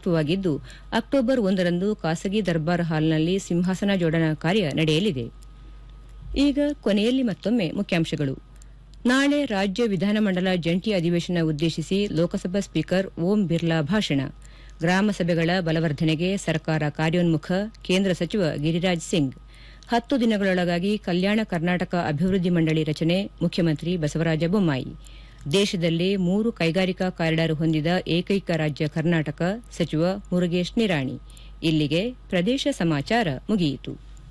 ಮಹತ್ವವಾಗಿದ್ದು October ಒಂದರಂದು ಖಾಸಗಿ ದರ್ಬಾರ್ ಹಾಲ್ನಲ್ಲಿ ಸಿಂಹಾಸನ ಜೋಡಣಾ ಕಾರ್ಯ ನಡೆಯಲಿದೆ ಈಗ ಕೊನೆಯಲ್ಲಿ ಮತ್ತೊಮ್ಮೆ ಮುಖ್ಯಾಂಶಗಳು ನಾಳೆ ರಾಜ್ಯ ವಿಧಾನಮಂಡಲ ಜಂಟಿ ಅಧಿವೇಶನ ಉದ್ದೇಶಿಸಿ ಲೋಕಸಭಾ ಸ್ಪೀಕರ್ ಓಂ ಬಿರ್ಲಾ ಭಾಷಣ ಗ್ರಾಮ ಸಭೆಗಳ ಬಲವರ್ಧನೆಗೆ ಸರ್ಕಾರ ಕಾರ್ಯೋನ್ಮುಖ ಕೇಂದ್ರ ಸಚಿವ ಗಿರಿರಾಜ್ ಸಿಂಗ್ ಹತ್ತು ದಿನಗಳೊಳಗಾಗಿ ಕಲ್ಯಾಣ ಕರ್ನಾಟಕ ಅಭಿವೃದ್ಧಿ ಮಂಡಳಿ ರಚನೆ ಮುಖ್ಯಮಂತ್ರಿ ಬಸವರಾಜ ಬೊಮ್ಮಾಯಿ ದೇಶದಲ್ಲೇ ಮೂರು ಕೈಗಾರಿಕಾ ಕಾರಿಡಾರ್ ಹೊಂದಿದ ಏಕೈಕ ರಾಜ್ಯ ಕರ್ನಾಟಕ ಸಚಿವ ಮುರುಗೇಶ್ ನಿರಾಣಿ ಇಲ್ಲಿಗೆ ಪ್ರದೇಶ ಸಮಾಚಾರ ಮುಗಿಯಿತು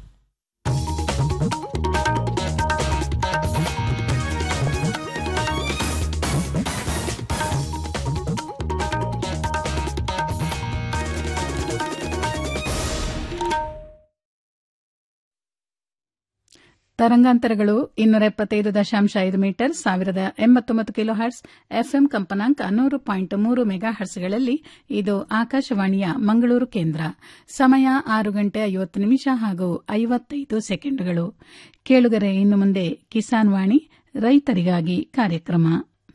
ತರಂಗಾಂತರಗಳು ಇನ್ನೂರ ಎಪ್ಪತ್ತೈದು ದಶಾಂಶ ಐದು ಮೀಟರ್ ಸಾವಿರದ ಎಂಬತ್ತೊಂಬತ್ತು ಕಿಲೋ ಹರ್ಟ್ಸ್ ಎಫ್ಎಂ ಕಂಪನಾಂಕ ನೂರು ಪಾಯಿಂಟ್ ಮೂರು ಮೆಗಾ ಹರ್ಟ್ಸ್ಗಳಲ್ಲಿ ಇದು ಆಕಾಶವಾಣಿಯ ಮಂಗಳೂರು ಕೇಂದ್ರ ಸಮಯ ಆರು ಗಂಟೆ ಐವತ್ತು ನಿಮಿಷ ಹಾಗೂ ಐವತ್ತೈದು ಸೆಕೆಂಡ್ಗಳು ಕೇಳುಗರೆ ಇನ್ನು ಮುಂದೆ ಕಿಸಾನ್ ವಾಣಿ ರೈತರಿಗಾಗಿ ಕಾರ್ಯಕ್ರಮ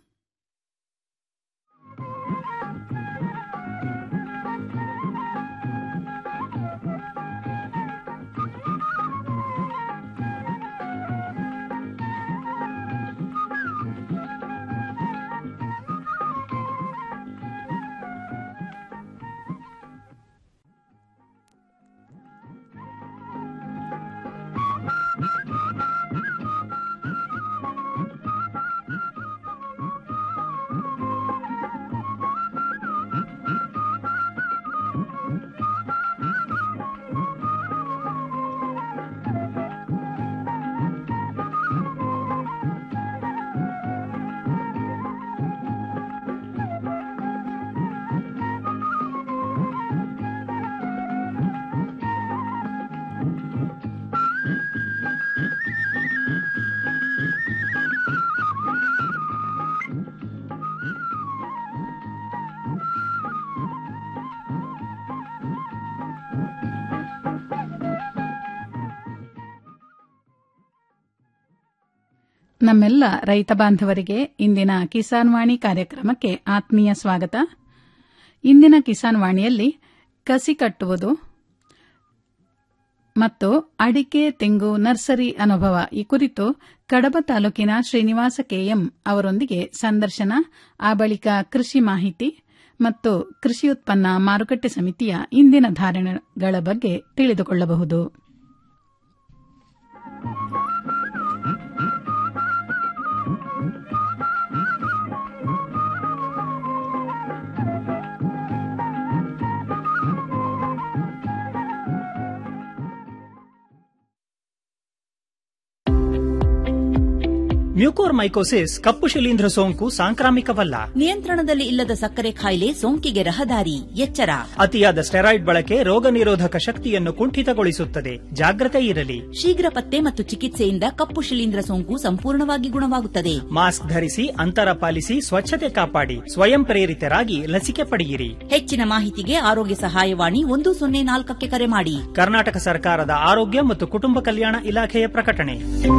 ನಮ್ಮೆಲ್ಲ ರೈತ ಬಾಂಧವರಿಗೆ ಇಂದಿನ ಕಿಸಾನ್ ವಾಣಿ ಕಾರ್ಯಕ್ರಮಕ್ಕೆ ಆತ್ಮೀಯ ಸ್ವಾಗತ ಇಂದಿನ ಕಿಸಾನ್ ವಾಣಿಯಲ್ಲಿ ಕಸಿ ಕಟ್ಟುವುದು ಮತ್ತು ಅಡಿಕೆ ತೆಂಗು ನರ್ಸರಿ ಅನುಭವ ಈ ಕುರಿತು ಕಡಬ ತಾಲೂಕಿನ ಶ್ರೀನಿವಾಸ ಕೆಎಂ ಅವರೊಂದಿಗೆ ಸಂದರ್ಶನ ಆ ಬಳಿಕ ಕೃಷಿ ಮಾಹಿತಿ ಮತ್ತು ಕೃಷಿ ಉತ್ಪನ್ನ ಮಾರುಕಟ್ಟೆ ಸಮಿತಿಯ ಇಂದಿನ ಧಾರಣೆಗಳ ಬಗ್ಗೆ ತಿಳಿದುಕೊಳ್ಳಬಹುದು ಮ್ಯೂಕೋರ್ಮೈಕೋಸಿಸ್ ಕಪ್ಪು ಶಿಲೀಂಧ್ರ ಸೋಂಕು ಸಾಂಕ್ರಾಮಿಕವಲ್ಲ ನಿಯಂತ್ರಣದಲ್ಲಿ ಇಲ್ಲದ ಸಕ್ಕರೆ ಕಾಯಿಲೆ ಸೋಂಕಿಗೆ ರಹದಾರಿ ಎಚ್ಚರ ಅತಿಯಾದ ಸ್ಟೆರಾಯ್ಡ್ ಬಳಕೆ ರೋಗ ನಿರೋಧಕ ಶಕ್ತಿಯನ್ನು ಕುಂಠಿತಗೊಳಿಸುತ್ತದೆ ಜಾಗ್ರತೆ ಇರಲಿ ಶೀಘ್ರ ಪತ್ತೆ ಮತ್ತು ಚಿಕಿತ್ಸೆಯಿಂದ ಕಪ್ಪು ಶಿಲೀಂಧ್ರ ಸೋಂಕು ಸಂಪೂರ್ಣವಾಗಿ ಗುಣವಾಗುತ್ತದೆ ಮಾಸ್ಕ್ ಧರಿಸಿ ಅಂತರ ಪಾಲಿಸಿ ಸ್ವಚ್ಛತೆ ಕಾಪಾಡಿ ಸ್ವಯಂ ಪ್ರೇರಿತರಾಗಿ ಲಸಿಕೆ ಪಡೆಯಿರಿ ಹೆಚ್ಚಿನ ಮಾಹಿತಿಗೆ ಆರೋಗ್ಯ ಸಹಾಯವಾಣಿ ಒಂದು ಸೊನ್ನೆ ನಾಲ್ಕಕ್ಕೆ ಕರೆ ಮಾಡಿ ಕರ್ನಾಟಕ ಸರ್ಕಾರದ ಆರೋಗ್ಯ ಮತ್ತು ಕುಟುಂಬ ಕಲ್ಯಾಣ ಇಲಾಖೆಯ ಪ್ರಕಟಣೆ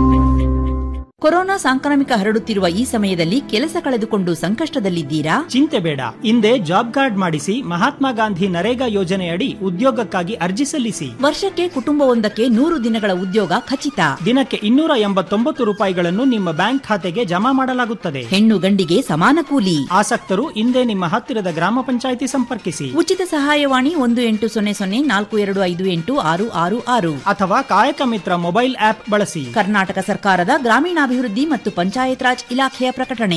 ಕೊರೋನಾ ಸಾಂಕ್ರಾಮಿಕ ಹರಡುತ್ತಿರುವ ಈ ಸಮಯದಲ್ಲಿ ಕೆಲಸ ಕಳೆದುಕೊಂಡು ಸಂಕಷ್ಟದಲ್ಲಿದ್ದೀರಾ ಚಿಂತೆ ಬೇಡ ಹಿಂದೆ ಜಾಬ್ ಕಾರ್ಡ್ ಮಾಡಿಸಿ ಮಹಾತ್ಮ ಗಾಂಧಿ ನರೇಗಾ ಯೋಜನೆಯಡಿ ಉದ್ಯೋಗಕ್ಕಾಗಿ ಅರ್ಜಿ ಸಲ್ಲಿಸಿ ವರ್ಷಕ್ಕೆ ಕುಟುಂಬವೊಂದಕ್ಕೆ ನೂರು ದಿನಗಳ ಉದ್ಯೋಗ ಖಚಿತ ದಿನಕ್ಕೆ ಇನ್ನೂರ ಎಂಬತ್ತೊಂಬತ್ತು ರೂಪಾಯಿಗಳನ್ನು ನಿಮ್ಮ ಬ್ಯಾಂಕ್ ಖಾತೆಗೆ ಜಮಾ ಮಾಡಲಾಗುತ್ತದೆ ಹೆಣ್ಣು ಗಂಡಿಗೆ ಸಮಾನ ಕೂಲಿ ಆಸಕ್ತರು ಹಿಂದೆ ನಿಮ್ಮ ಹತ್ತಿರದ ಗ್ರಾಮ ಪಂಚಾಯಿತಿ ಸಂಪರ್ಕಿಸಿ ಉಚಿತ ಸಹಾಯವಾಣಿ ಒಂದು ಎಂಟು ಸೊನ್ನೆ ಸೊನ್ನೆ ನಾಲ್ಕು ಎರಡು ಐದು ಎಂಟು ಆರು ಆರು ಆರು ಅಥವಾ ಕಾಯಕ ಮಿತ್ರ ಮೊಬೈಲ್ ಆಪ್ ಬಳಸಿ ಕರ್ನಾಟಕ ಸರ್ಕಾರದ ಗ್ರಾಮೀಣಾಭಿವೃದ್ಧಿ ಮತ್ತು ಪಂಚಾಯತ್ ರಾಜ್ ಇಲಾಖೆಯ ಪ್ರಕಟಣೆ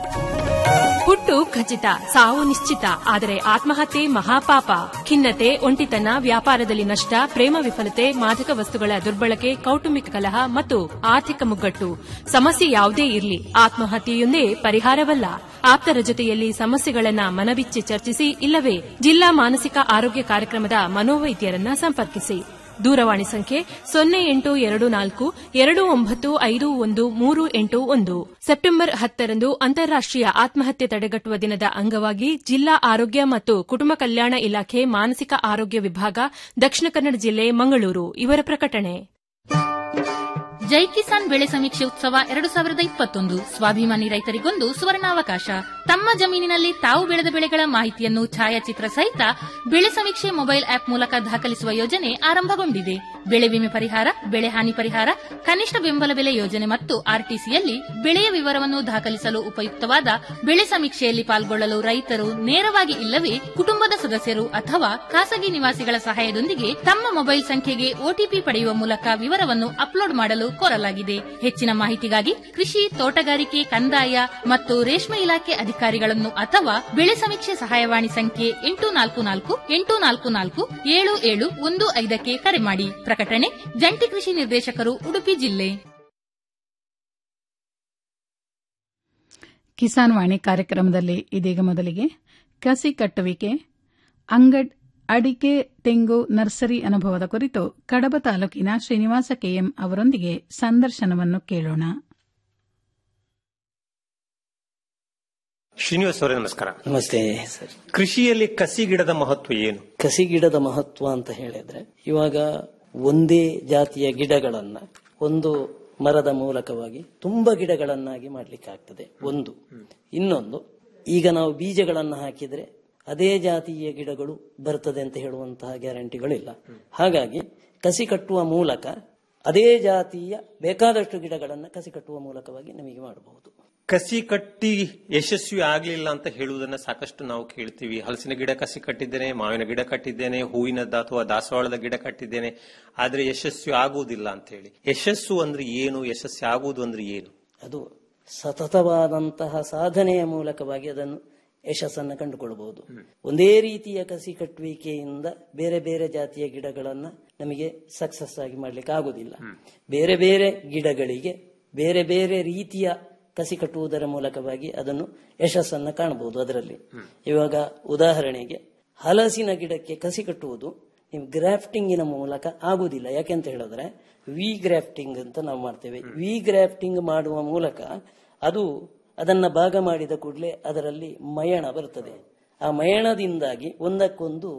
ಹುಟ್ಟು ಖಚಿತ ಸಾವು ನಿಶ್ಚಿತ ಆದರೆ ಆತ್ಮಹತ್ಯೆ ಮಹಾಪಾಪ ಖಿನ್ನತೆ ಒಂಟಿತನ ವ್ಯಾಪಾರದಲ್ಲಿ ನಷ್ಟ ಪ್ರೇಮ ವಿಫಲತೆ ಮಾದಕ ವಸ್ತುಗಳ ದುರ್ಬಳಕೆ ಕೌಟುಂಬಿಕ ಕಲಹ ಮತ್ತು ಆರ್ಥಿಕ ಮುಗ್ಗಟ್ಟು ಸಮಸ್ಯೆ ಯಾವುದೇ ಇರಲಿ ಆತ್ಮಹತ್ಯೆಯೊಂದೇ ಪರಿಹಾರವಲ್ಲ ಆಪ್ತರ ಜೊತೆಯಲ್ಲಿ ಸಮಸ್ಯೆಗಳನ್ನ ಮನಬಿಚ್ಚಿ ಚರ್ಚಿಸಿ ಇಲ್ಲವೇ ಜಿಲ್ಲಾ ಮಾನಸಿಕ ಆರೋಗ್ಯ ಕಾರ್ಯಕ್ರಮದ ಮನೋವೈದ್ಯರನ್ನ ಸಂಪರ್ಕಿಸಿ ದೂರವಾಣಿ ಸಂಖ್ಯೆ ಸೊನ್ನೆ ಎಂಟು ಎರಡು ನಾಲ್ಕು ಎರಡು ಒಂಬತ್ತು ಐದು ಒಂದು ಮೂರು ಎಂಟು ಒಂದು ಸೆಪ್ಟೆಂಬರ್ ಹತ್ತರಂದು ಅಂತಾರಾಷ್ಟೀಯ ಆತ್ಮಹತ್ಯೆ ತಡೆಗಟ್ಟುವ ದಿನದ ಅಂಗವಾಗಿ ಜಿಲ್ಲಾ ಆರೋಗ್ಯ ಮತ್ತು ಕುಟುಂಬ ಕಲ್ಯಾಣ ಇಲಾಖೆ ಮಾನಸಿಕ ಆರೋಗ್ಯ ವಿಭಾಗ ದಕ್ಷಿಣ ಕನ್ನಡ ಜಿಲ್ಲೆ ಮಂಗಳೂರು ಇವರ ಪ್ರಕಟಣೆ ಜೈ ಕಿಸಾನ್ ಬೆಳೆ ಸಮೀಕ್ಷೆ ಉತ್ಸವ ಎರಡು ಸಾವಿರದ ಇಪ್ಪತ್ತೊಂದು ಸ್ವಾಭಿಮಾನಿ ರೈತರಿಗೊಂದು ಸುವರ್ಣಾವಕಾಶ ತಮ್ಮ ಜಮೀನಿನಲ್ಲಿ ತಾವು ಬೆಳೆದ ಬೆಳೆಗಳ ಮಾಹಿತಿಯನ್ನು ಛಾಯಾಚಿತ್ರ ಸಹಿತ ಬೆಳೆ ಸಮೀಕ್ಷೆ ಮೊಬೈಲ್ ಆಪ್ ಮೂಲಕ ದಾಖಲಿಸುವ ಯೋಜನೆ ಆರಂಭಗೊಂಡಿದೆ ಬೆಳೆ ವಿಮೆ ಪರಿಹಾರ ಬೆಳೆ ಹಾನಿ ಪರಿಹಾರ ಕನಿಷ್ಠ ಬೆಂಬಲ ಬೆಲೆ ಯೋಜನೆ ಮತ್ತು ಆರ್ಟಿಸಿಯಲ್ಲಿ ಬೆಳೆಯ ವಿವರವನ್ನು ದಾಖಲಿಸಲು ಉಪಯುಕ್ತವಾದ ಬೆಳೆ ಸಮೀಕ್ಷೆಯಲ್ಲಿ ಪಾಲ್ಗೊಳ್ಳಲು ರೈತರು ನೇರವಾಗಿ ಇಲ್ಲವೇ ಕುಟುಂಬದ ಸದಸ್ಯರು ಅಥವಾ ಖಾಸಗಿ ನಿವಾಸಿಗಳ ಸಹಾಯದೊಂದಿಗೆ ತಮ್ಮ ಮೊಬೈಲ್ ಸಂಖ್ಯೆಗೆ ಒಟಿಪಿ ಪಡೆಯುವ ಮೂಲಕ ವಿವರವನ್ನು ಅಪ್ಲೋಡ್ ಮಾಡಲು ಕೋರಲಾಗಿದೆ ಹೆಚ್ಚಿನ ಮಾಹಿತಿಗಾಗಿ ಕೃಷಿ ತೋಟಗಾರಿಕೆ ಕಂದಾಯ ಮತ್ತು ರೇಷ್ಮೆ ಇಲಾಖೆ ಅಧಿಕಾರಿಗಳನ್ನು ಅಥವಾ ಬೆಳೆ ಸಮೀಕ್ಷೆ ಸಹಾಯವಾಣಿ ಸಂಖ್ಯೆ ಎಂಟು ನಾಲ್ಕು ನಾಲ್ಕು ಎಂಟು ನಾಲ್ಕು ನಾಲ್ಕು ಏಳು ಏಳು ಒಂದು ಐದಕ್ಕೆ ಕರೆ ಮಾಡಿ ಪ್ರಕಟಣೆ ಜಂಟಿ ಕೃಷಿ ನಿರ್ದೇಶಕರು ಉಡುಪಿ ಜಿಲ್ಲೆ ಕಿಸಾನ್ ವಾಣಿ ಕಾರ್ಯಕ್ರಮದಲ್ಲಿ ಇದೀಗ ಮೊದಲಿಗೆ ಕಸಿ ಕಟ್ಟುವಿಕೆ ಅಂಗಡ್ ಅಡಿಕೆ ತೆಂಗು ನರ್ಸರಿ ಅನುಭವದ ಕುರಿತು ಕಡಬ ತಾಲೂಕಿನ ಶ್ರೀನಿವಾಸ ಕೆಎಂ ಅವರೊಂದಿಗೆ ಸಂದರ್ಶನವನ್ನು ಕೇಳೋಣ ಶ್ರೀನಿವಾಸ್ ಅವರೇ ನಮಸ್ಕಾರ ನಮಸ್ತೆ ಸರ್ ಕೃಷಿಯಲ್ಲಿ ಕಸಿ ಗಿಡದ ಮಹತ್ವ ಏನು ಕಸಿ ಗಿಡದ ಮಹತ್ವ ಅಂತ ಹೇಳಿದ್ರೆ ಇವಾಗ ಒಂದೇ ಜಾತಿಯ ಗಿಡಗಳನ್ನ ಒಂದು ಮರದ ಮೂಲಕವಾಗಿ ತುಂಬಾ ಗಿಡಗಳನ್ನಾಗಿ ಮಾಡ್ಲಿಕ್ಕೆ ಆಗ್ತದೆ ಒಂದು ಇನ್ನೊಂದು ಈಗ ನಾವು ಬೀಜಗಳನ್ನ ಹಾಕಿದ್ರೆ ಅದೇ ಜಾತಿಯ ಗಿಡಗಳು ಬರ್ತದೆ ಅಂತ ಹೇಳುವಂತಹ ಗ್ಯಾರಂಟಿಗಳಿಲ್ಲ ಹಾಗಾಗಿ ಕಸಿ ಕಟ್ಟುವ ಮೂಲಕ ಅದೇ ಜಾತಿಯ ಬೇಕಾದಷ್ಟು ಗಿಡಗಳನ್ನ ಕಸಿ ಕಟ್ಟುವ ಮೂಲಕವಾಗಿ ನಮಗೆ ಮಾಡಬಹುದು ಕಸಿ ಕಟ್ಟಿ ಯಶಸ್ವಿ ಆಗ್ಲಿಲ್ಲ ಅಂತ ಹೇಳುವುದನ್ನ ಸಾಕಷ್ಟು ನಾವು ಕೇಳ್ತೀವಿ ಹಲಸಿನ ಗಿಡ ಕಸಿ ಕಟ್ಟಿದ್ದೇನೆ ಮಾವಿನ ಗಿಡ ಕಟ್ಟಿದ್ದೇನೆ ಹೂವಿನದ ಅಥವಾ ದಾಸವಾಳದ ಗಿಡ ಕಟ್ಟಿದ್ದೇನೆ ಆದ್ರೆ ಯಶಸ್ವಿ ಆಗುವುದಿಲ್ಲ ಅಂತ ಹೇಳಿ ಯಶಸ್ಸು ಅಂದ್ರೆ ಏನು ಯಶಸ್ವಿ ಆಗುವುದು ಅಂದ್ರೆ ಏನು ಅದು ಸತತವಾದಂತಹ ಸಾಧನೆಯ ಮೂಲಕವಾಗಿ ಅದನ್ನು ಯಶಸ್ಸನ್ನು ಕಂಡುಕೊಳ್ಳಬಹುದು ಒಂದೇ ರೀತಿಯ ಕಸಿ ಕಟ್ಟುವಿಕೆಯಿಂದ ಬೇರೆ ಬೇರೆ ಜಾತಿಯ ಗಿಡಗಳನ್ನ ನಮಗೆ ಸಕ್ಸಸ್ ಆಗಿ ಮಾಡ್ಲಿಕ್ಕೆ ಆಗುದಿಲ್ಲ ಬೇರೆ ಬೇರೆ ಗಿಡಗಳಿಗೆ ಬೇರೆ ಬೇರೆ ರೀತಿಯ ಕಸಿ ಕಟ್ಟುವುದರ ಮೂಲಕವಾಗಿ ಅದನ್ನು ಯಶಸ್ಸನ್ನ ಕಾಣಬಹುದು ಅದರಲ್ಲಿ ಇವಾಗ ಉದಾಹರಣೆಗೆ ಹಲಸಿನ ಗಿಡಕ್ಕೆ ಕಸಿ ಕಟ್ಟುವುದು ನೀವು ಗ್ರಾಫ್ಟಿಂಗಿನ ಮೂಲಕ ಆಗುದಿಲ್ಲ ಯಾಕೆಂತ ಹೇಳಿದ್ರೆ ವಿ ಗ್ರಾಫ್ಟಿಂಗ್ ಅಂತ ನಾವು ಮಾಡ್ತೇವೆ ವಿ ಗ್ರಾಫ್ಟಿಂಗ್ ಮಾಡುವ ಮೂಲಕ ಅದು ಅದನ್ನ ಭಾಗ ಮಾಡಿದ ಕೂಡಲೇ ಅದರಲ್ಲಿ ಮಯಣ ಬರ್ತದೆ ಆ ಮಯಣದಿಂದಾಗಿ ಒಂದಕ್ಕೊಂದು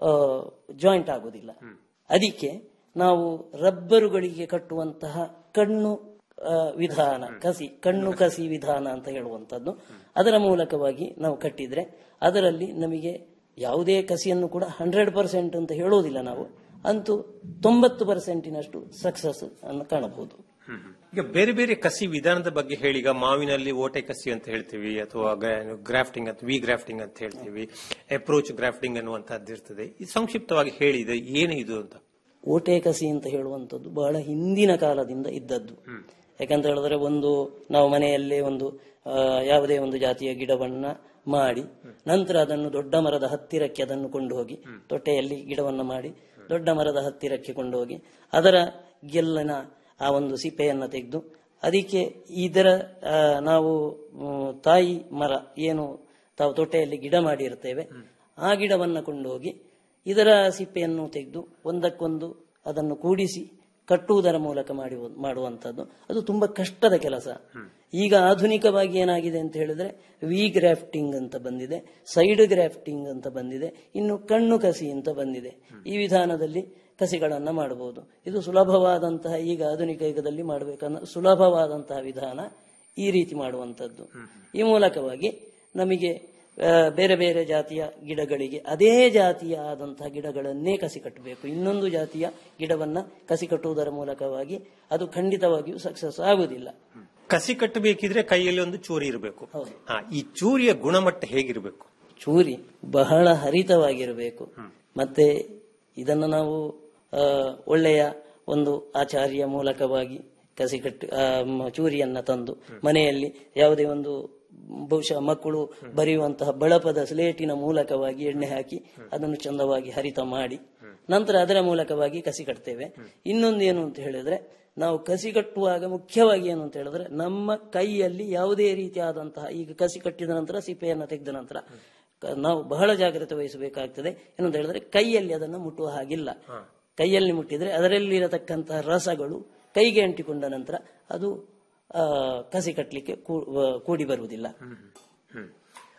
ಜಾಯಿಂಟ್ ಆಗುದಿಲ್ಲ ಅದಕ್ಕೆ ನಾವು ರಬ್ಬರುಗಳಿಗೆ ಕಟ್ಟುವಂತಹ ಕಣ್ಣು ಆ, ವಿಧಾನ ಕಸಿ ಕಣ್ಣು ಕಸಿ ವಿಧಾನ ಅಂತ ಹೇಳುವಂತದ್ದು ಅದರ ಮೂಲಕವಾಗಿ ನಾವು ಕಟ್ಟಿದ್ರೆ ಅದರಲ್ಲಿ ನಮಗೆ ಯಾವುದೇ ಕಸಿಯನ್ನು ಕೂಡ ಹಂಡ್ರೆಡ್ ಪರ್ಸೆಂಟ್ ಅಂತ ಹೇಳೋದಿಲ್ಲ ನಾವು ಅಂತೂ ತೊಂಬತ್ತು ಪರ್ಸೆಂಟಿನಷ್ಟು ಸಕ್ಸಸ್ ಅನ್ನು ಕಾಣಬಹುದು ಈಗ ಬೇರೆ ಬೇರೆ ಕಸಿ ವಿಧಾನದ ಬಗ್ಗೆ ಹೇಳಿ ಈಗ ಮಾವಿನಲ್ಲಿ ಓಟೆ ಕಸಿ ಅಂತ ಹೇಳ್ತೀವಿ ಅಥವಾ ಗ್ರಾಫ್ಟಿಂಗ್ ಅಂತ ವಿ ಗ್ರಾಫ್ಟಿಂಗ್ ಅಂತ ಹೇಳ್ತೀವಿ ಅಪ್ರೋಚ್ ಗ್ರಾಫ್ಟಿಂಗ್ ಅನ್ನುವಂತಹದ್ದು ಇರ್ತದೆ ಇದು ಸಂಕ್ಷಿಪ್ತವಾಗಿ ಹೇಳಿ ಇದು ಏನು ಇದು ಅಂತ ಓಟೆ ಕಸಿ ಅಂತ ಹೇಳುವಂಥದ್ದು ಬಹಳ ಹಿಂದಿನ ಕಾಲದಿಂದ ಇದ್ದದ್ದು ಯಾಕಂತ ಹೇಳಿದ್ರೆ ಒಂದು ನಾವು ಮನೆಯಲ್ಲೇ ಒಂದು ಆ, ಯಾವುದೇ ಒಂದು ಜಾತಿಯ ಗಿಡವನ್ನ ಮಾಡಿ ನಂತರ ಅದನ್ನು ದೊಡ್ಡ ಮರದ ಹತ್ತಿರಕ್ಕೆ ಅದನ್ನು ಕೊಂಡು ಹೋಗಿ ತೊಟ್ಟೆಯಲ್ಲಿ ಗಿಡವನ್ನು ಮಾಡಿ ದೊಡ್ಡ ಮರದ ಹತ್ತಿರಕ್ಕೆ ಕೊಂಡು ಹೋಗಿ ಅದರ ಗೆಲ್ಲನ ಆ ಒಂದು ಸಿಪ್ಪೆಯನ್ನ ತೆಗೆದು ಅದಕ್ಕೆ ಇದರ ಆ, ನಾವು ಮ್, ತಾಯಿ ಮರ ಏನು ತಾವು ತೊಟ್ಟೆಯಲ್ಲಿ ಗಿಡ ಮಾಡಿರ್ತೇವೆ ಆ ಗಿಡವನ್ನ ಕೊಂಡೋಗಿ ಇದರ ಸಿಪ್ಪೆಯನ್ನು ತೆಗೆದು ಒಂದಕ್ಕೊಂದು ಅದನ್ನು ಕೂಡಿಸಿ ಕಟ್ಟುವುದರ ಮೂಲಕ ಮಾಡಿ ಮಾಡುವಂತದ್ದು ಅದು ತುಂಬಾ ಕಷ್ಟದ ಕೆಲಸ ಈಗ ಆಧುನಿಕವಾಗಿ ಏನಾಗಿದೆ ಅಂತ ಹೇಳಿದ್ರೆ ವಿ ಗ್ರಾಫ್ಟಿಂಗ್ ಅಂತ ಬಂದಿದೆ ಸೈಡ್ ಗ್ರಾಫ್ಟಿಂಗ್ ಅಂತ ಬಂದಿದೆ ಇನ್ನು ಕಣ್ಣು ಕಸಿ ಅಂತ ಬಂದಿದೆ ಈ ವಿಧಾನದಲ್ಲಿ ಕಸಿಗಳನ್ನ ಮಾಡಬಹುದು ಇದು ಸುಲಭವಾದಂತಹ ಈಗ ಆಧುನಿಕ ಯುಗದಲ್ಲಿ ಮಾಡಬೇಕನ್ನ ಸುಲಭವಾದಂತಹ ವಿಧಾನ ಈ ರೀತಿ ಮಾಡುವಂತದ್ದು ಈ ಮೂಲಕವಾಗಿ ನಮಗೆ ಆ, ಬೇರೆ ಬೇರೆ ಜಾತಿಯ ಗಿಡಗಳಿಗೆ ಅದೇ ಜಾತಿಯ ಆದಂತಹ ಗಿಡಗಳನ್ನೇ ಕಸಿ ಕಟ್ಟಬೇಕು ಇನ್ನೊಂದು ಜಾತಿಯ ಗಿಡವನ್ನ ಕಸಿ ಕಟ್ಟುವುದರ ಮೂಲಕವಾಗಿ ಅದು ಖಂಡಿತವಾಗಿಯೂ ಸಕ್ಸಸ್ ಆಗುವುದಿಲ್ಲ ಕಸಿ ಕಟ್ಟಬೇಕಿದ್ರೆ ಕೈಯಲ್ಲಿ ಒಂದು ಚೂರಿ ಇರಬೇಕು ಹಾ ಈ ಚೂರಿಯ ಗುಣಮಟ್ಟ ಹೇಗಿರಬೇಕು ಚೂರಿ ಬಹಳ ಹರಿತವಾಗಿರಬೇಕು ಮತ್ತೆ ಇದನ್ನು ನಾವು ಆ, ಒಳ್ಳೆಯ ಒಂದು ಆಚಾರ್ಯ ಮೂಲಕವಾಗಿ ಕಸಿ ಕಟ್ಟಿ ಆ, ಮ- ಚೂರಿಯನ್ನ ತಂದು ಮನೆಯಲ್ಲಿ ಯಾವುದೇ ಒಂದು ಬಹುಶಃ ಮಕ್ಕಳು ಬರೆಯುವಂತಹ ಬಳಪದ ಸ್ಲೇಟಿನ ಮೂಲಕವಾಗಿ ಎಣ್ಣೆ ಹಾಕಿ ಅದನ್ನು ಚಂದವಾಗಿ ಹರಿತ ಮಾಡಿ ನಂತರ ಅದರ ಮೂಲಕವಾಗಿ ಕಸಿ ಕಟ್ತೇವೆ ಇನ್ನೊಂದು ಏನು ಅಂತ ಹೇಳಿದ್ರೆ ನಾವು ಕಸಿ ಕಟ್ಟುವಾಗ ಮುಖ್ಯವಾಗಿ ಏನು ಅಂತ ಹೇಳಿದ್ರೆ ನಮ್ಮ ಕೈಯಲ್ಲಿ ಯಾವುದೇ ರೀತಿಯಾದಂತಹ ಈಗ ಕಸಿ ಕಟ್ಟಿದ ನಂತರ ಸಿಪ್ಪೆಯನ್ನು ತೆಗೆದ ನಂತರ ಕ- ನಾವು ಬಹಳ ಜಾಗ್ರತೆ ವಹಿಸಬೇಕಾಗ್ತದೆ ಏನಂತ ಹೇಳಿದ್ರೆ ಕೈಯಲ್ಲಿ ಅದನ್ನು ಮುಟ್ಟುವ ಹಾಗಿಲ್ಲ ಕೈಯಲ್ಲಿ ಮುಟ್ಟಿದ್ರೆ ಅದರಲ್ಲಿರತಕ್ಕಂತಹ ರಸಗಳು ಕೈಗೆ ಅಂಟಿಕೊಂಡ ನಂತರ ಅದು ಆ, ಕಸಿ ಕಟ್ಟಲಿಕ್ಕೆ ಕೂ- ಆ, ಕೂಡಿ ಬರುವುದಿಲ್ಲ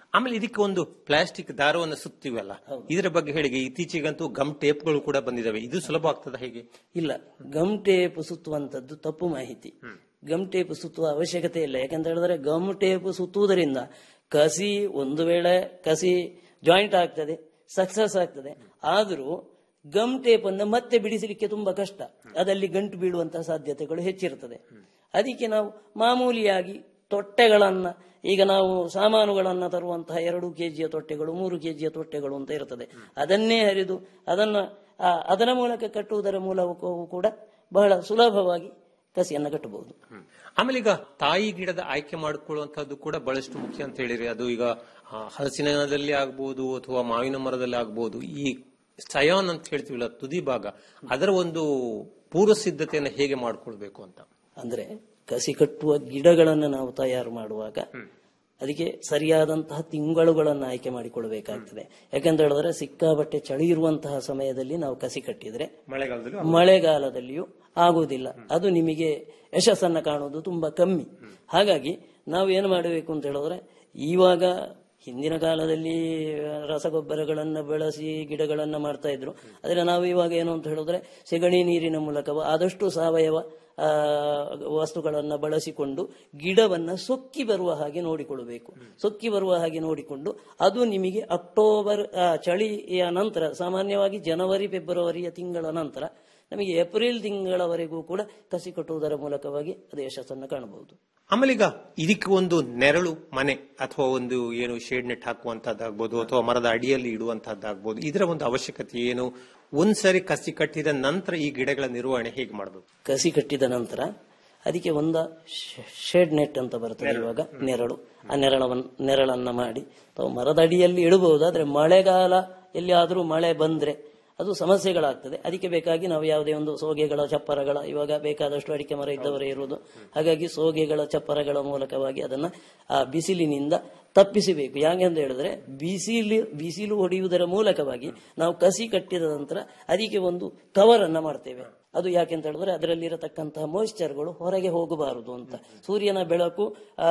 ಆಮೇಲೆ ಇದಕ್ಕೆ ಒಂದು ಪ್ಲಾಸ್ಟಿಕ್ ದಾರವನ್ನು ಸುತ್ತೀವಲ್ಲ ಇದರ ಬಗ್ಗೆ ಹೇಳಿ ಇತ್ತೀಚೆಗಂತೂ ಗಮ್ ಟೇಪ್ಗಳು ಕೂಡ ಬಂದಿದಾವೆ ಇದು ಸುಲಭ ಆಗ್ತದ ಹೇಗೆ ಇಲ್ಲ ಗಮ್ ಟೇಪ್ ಸುತ್ತುವಂತದ್ದು ತಪ್ಪು ಮಾಹಿತಿ ಗಮ್ ಟೇಪ್ ಸುತ್ತುವ ಅವಶ್ಯಕತೆ ಇಲ್ಲ ಯಾಕಂತ ಹೇಳಿದ್ರೆ ಗಮ್ ಟೇಪ್ ಸುತ್ತುವುದರಿಂದ ಕಸಿ ಒಂದು ವೇಳೆ ಕಸಿ ಜಾಯಿಂಟ್ ಆಗ್ತದೆ ಸಕ್ಸಸ್ ಆಗ್ತದೆ ಆದರೂ ಗಮ್ ಟೇಪ್ ಅನ್ನು ಮತ್ತೆ ಬಿಡಿಸಲಿಕ್ಕೆ ತುಂಬಾ ಕಷ್ಟ ಅದಲ್ಲಿ ಗಂಟು ಬೀಳುವಂತಹ ಸಾಧ್ಯತೆಗಳು ಹೆಚ್ಚಿರುತ್ತದೆ ಅದಕ್ಕೆ ನಾವು ಮಾಮೂಲಿಯಾಗಿ ತೊಟ್ಟೆಗಳನ್ನ ಈಗ ನಾವು ಸಾಮಾನುಗಳನ್ನ ತರುವಂತಹ ಎರಡು ಕೆಜಿಯ ತೊಟ್ಟೆಗಳು ಮೂರು ಕೆಜಿಯ ತೊಟ್ಟೆಗಳು ಅಂತ ಇರ್ತದೆ ಅದನ್ನೇ ಹರಿದು ಅದನ್ನ ಆ, ಅದರ ಮೂಲಕ ಕಟ್ಟುವುದರ ಮೂಲಕವೂ ಕೂಡ ಬಹಳ ಸುಲಭವಾಗಿ ಕಸಿಯನ್ನು ಕಟ್ಟಬಹುದು ಆಮೇಲೆ ಈಗ ತಾಯಿ ಗಿಡದ ಆಯ್ಕೆ ಮಾಡಿಕೊಳ್ಳುವಂತಹದ್ದು ಕೂಡ ಬಹಳಷ್ಟು ಮುಖ್ಯ ಅಂತ ಹೇಳಿರಿ ಅದು ಈಗ ಆ, ಹಲಸಿನದಲ್ಲಿ ಆಗ್ಬಹುದು ಅಥವಾ ಮಾವಿನ ಮರದಲ್ಲಿ ಆಗ್ಬಹುದು ಈ ಸಯಾನ್ ಅಂತ ಹೇಳ್ತೀವಲ್ಲ ತುದಿ ಭಾಗ ಅದರ ಒಂದು ಪೂರ್ವ ಸಿದ್ಧತೆಯನ್ನು ಹೇಗೆ ಮಾಡ್ಕೊಳ್ಬೇಕು ಅಂತ ಅಂದ್ರೆ ಕಸಿ ಕಟ್ಟುವ ಗಿಡಗಳನ್ನು ನಾವು ತಯಾರು ಮಾಡುವಾಗ ಅದಕ್ಕೆ ಸರಿಯಾದಂತಹ ತಿಂಗಳುಗಳನ್ನು ಆಯ್ಕೆ ಮಾಡಿಕೊಳ್ಬೇಕಾಗ್ತದೆ ಯಾಕಂತ ಹೇಳಿದ್ರೆ ಸಿಕ್ಕಾಬಟ್ಟೆ ಚಳಿ ಇರುವಂತಹ ಸಮಯದಲ್ಲಿ ನಾವು ಕಸಿ ಕಟ್ಟಿದ್ರೆ ಮಳೆಗಾಲದಲ್ಲಿ ಮಳೆಗಾಲದಲ್ಲಿಯೂ ಆಗುವುದಿಲ್ಲ ಅದು ನಿಮಗೆ ಯಶಸ್ಸನ್ನ ಕಾಣುವುದು ತುಂಬಾ ಕಮ್ಮಿ ಹಾಗಾಗಿ ನಾವು ಏನು ಮಾಡಬೇಕು ಅಂತ ಹೇಳಿದ್ರೆ ಇವಾಗ ಹಿಂದಿನ ಕಾಲದಲ್ಲಿ ರಸಗೊಬ್ಬರಗಳನ್ನು ಬಳಸಿ ಗಿಡಗಳನ್ನ ಮಾಡ್ತಾ ಇದ್ರು ಆದ್ರೆ ನಾವು ಇವಾಗ ಏನು ಅಂತ ಹೇಳಿದ್ರೆ ಸೆಗಣಿ ನೀರಿನ ಮೂಲಕ ಆದಷ್ಟು ಸಾವಯವ ಆ, ವಸ್ತುಗಳನ್ನ ಬಳಸಿಕೊಂಡು ಗಿಡವನ್ನ ಸೊಕ್ಕಿ ಬರುವ ಹಾಗೆ ನೋಡಿಕೊಳ್ಳಬೇಕು ಸೊಕ್ಕಿ ಬರುವ ಹಾಗೆ ನೋಡಿಕೊಂಡು ಅದು ನಿಮಗೆ ಅಕ್ಟೋಬರ್ ಆ, ಚಳಿಯ ನಂತರ ಸಾಮಾನ್ಯವಾಗಿ ಜನವರಿ ಫೆಬ್ರವರಿಯ ತಿಂಗಳ ನಂತರ ನಮಗೆ ಏಪ್ರಿಲ್ ತಿಂಗಳವರೆಗೂ ಕೂಡ ಕಸಿ ಕಟ್ಟುವುದರ ಮೂಲಕವಾಗಿ ಅದು ಯಶಸ್ಸನ್ನು ಕಾಣಬಹುದು ಆಮೇಲೆ ಈಗ ಇದಕ್ಕೆ ಒಂದು ನೆರಳು ಮನೆ ಅಥವಾ ಒಂದು ಏನು ಶೇಡ್ ನೆಟ್ ಹಾಕುವಂತದ್ದಾಗ್ಬೋದು ಅಥವಾ ಮರದ ಅಡಿಯಲ್ಲಿ ಇಡುವಂತಹದ್ದಾಗ್ಬೋದು ಇದರ ಒಂದು ಅವಶ್ಯಕತೆ ಏನು ಒಂದ್ಸರಿ ಕಸಿ ಕಟ್ಟಿದ ನಂತರ ಈ ಗಿಡಗಳ ನಿರ್ವಹಣೆ ಹೇಗೆ ಮಾಡಬೇಕು ಕಸಿ ಕಟ್ಟಿದ ನಂತರ ಅದಕ್ಕೆ ಒಂದ ಶೇಡ್ ನೆಟ್ ಅಂತ ಬರ್ತದೆ ಇವಾಗ ನೆರಳು ಆ ನೆರಳವನ್ನ ನೆರಳನ್ನ ಮಾಡಿ ಅಥವಾ ಮರದ ಅಡಿಯಲ್ಲಿ ಇಡಬಹುದು ಆದ್ರೆ ಮಳೆಗಾಲ ಎಲ್ಲಿಯಾದ್ರೂ ಮಳೆ ಬಂದ್ರೆ ಅದು ಸಮಸ್ಯೆಗಳಾಗ್ತದೆ ಅದಕ್ಕೆ ಬೇಕಾಗಿ ನಾವು ಯಾವುದೇ ಒಂದು ಸೋಗೆಗಳ ಚಪ್ಪರಗಳ ಇವಾಗ ಬೇಕಾದಷ್ಟು ಅಡಿಕೆ ಮರ ಇದ್ದವರೇ ಇರುವುದು ಹಾಗಾಗಿ ಸೋಗೆಗಳ ಚಪ್ಪರಗಳ ಮೂಲಕವಾಗಿ ಅದನ್ನ ಆ ಬಿಸಿಲಿನಿಂದ ತಪ್ಪಿಸಬೇಕು ಯಾಕೆ ಅಂತ ಹೇಳಿದ್ರೆ ಬಿಸಿಲು ಬಿಸಿಲು ಹೊಡೆಯುವುದರ ಮೂಲಕವಾಗಿ ನಾವು ಕಸಿ ಕಟ್ಟಿದ ನಂತರ ಅದಕ್ಕೆ ಒಂದು ಕವರ್ ಅನ್ನ ಮಾಡ್ತೇವೆ ಅದು ಯಾಕೆ ಅಂತ ಹೇಳಿದ್ರೆ ಅದರಲ್ಲಿರತಕ್ಕಂತಹ ಮಾಯಿಶ್ಚರ್ಗಳು ಹೊರಗೆ ಹೋಗಬಾರದು ಅಂತ ಸೂರ್ಯನ ಬೆಳಕು ಆ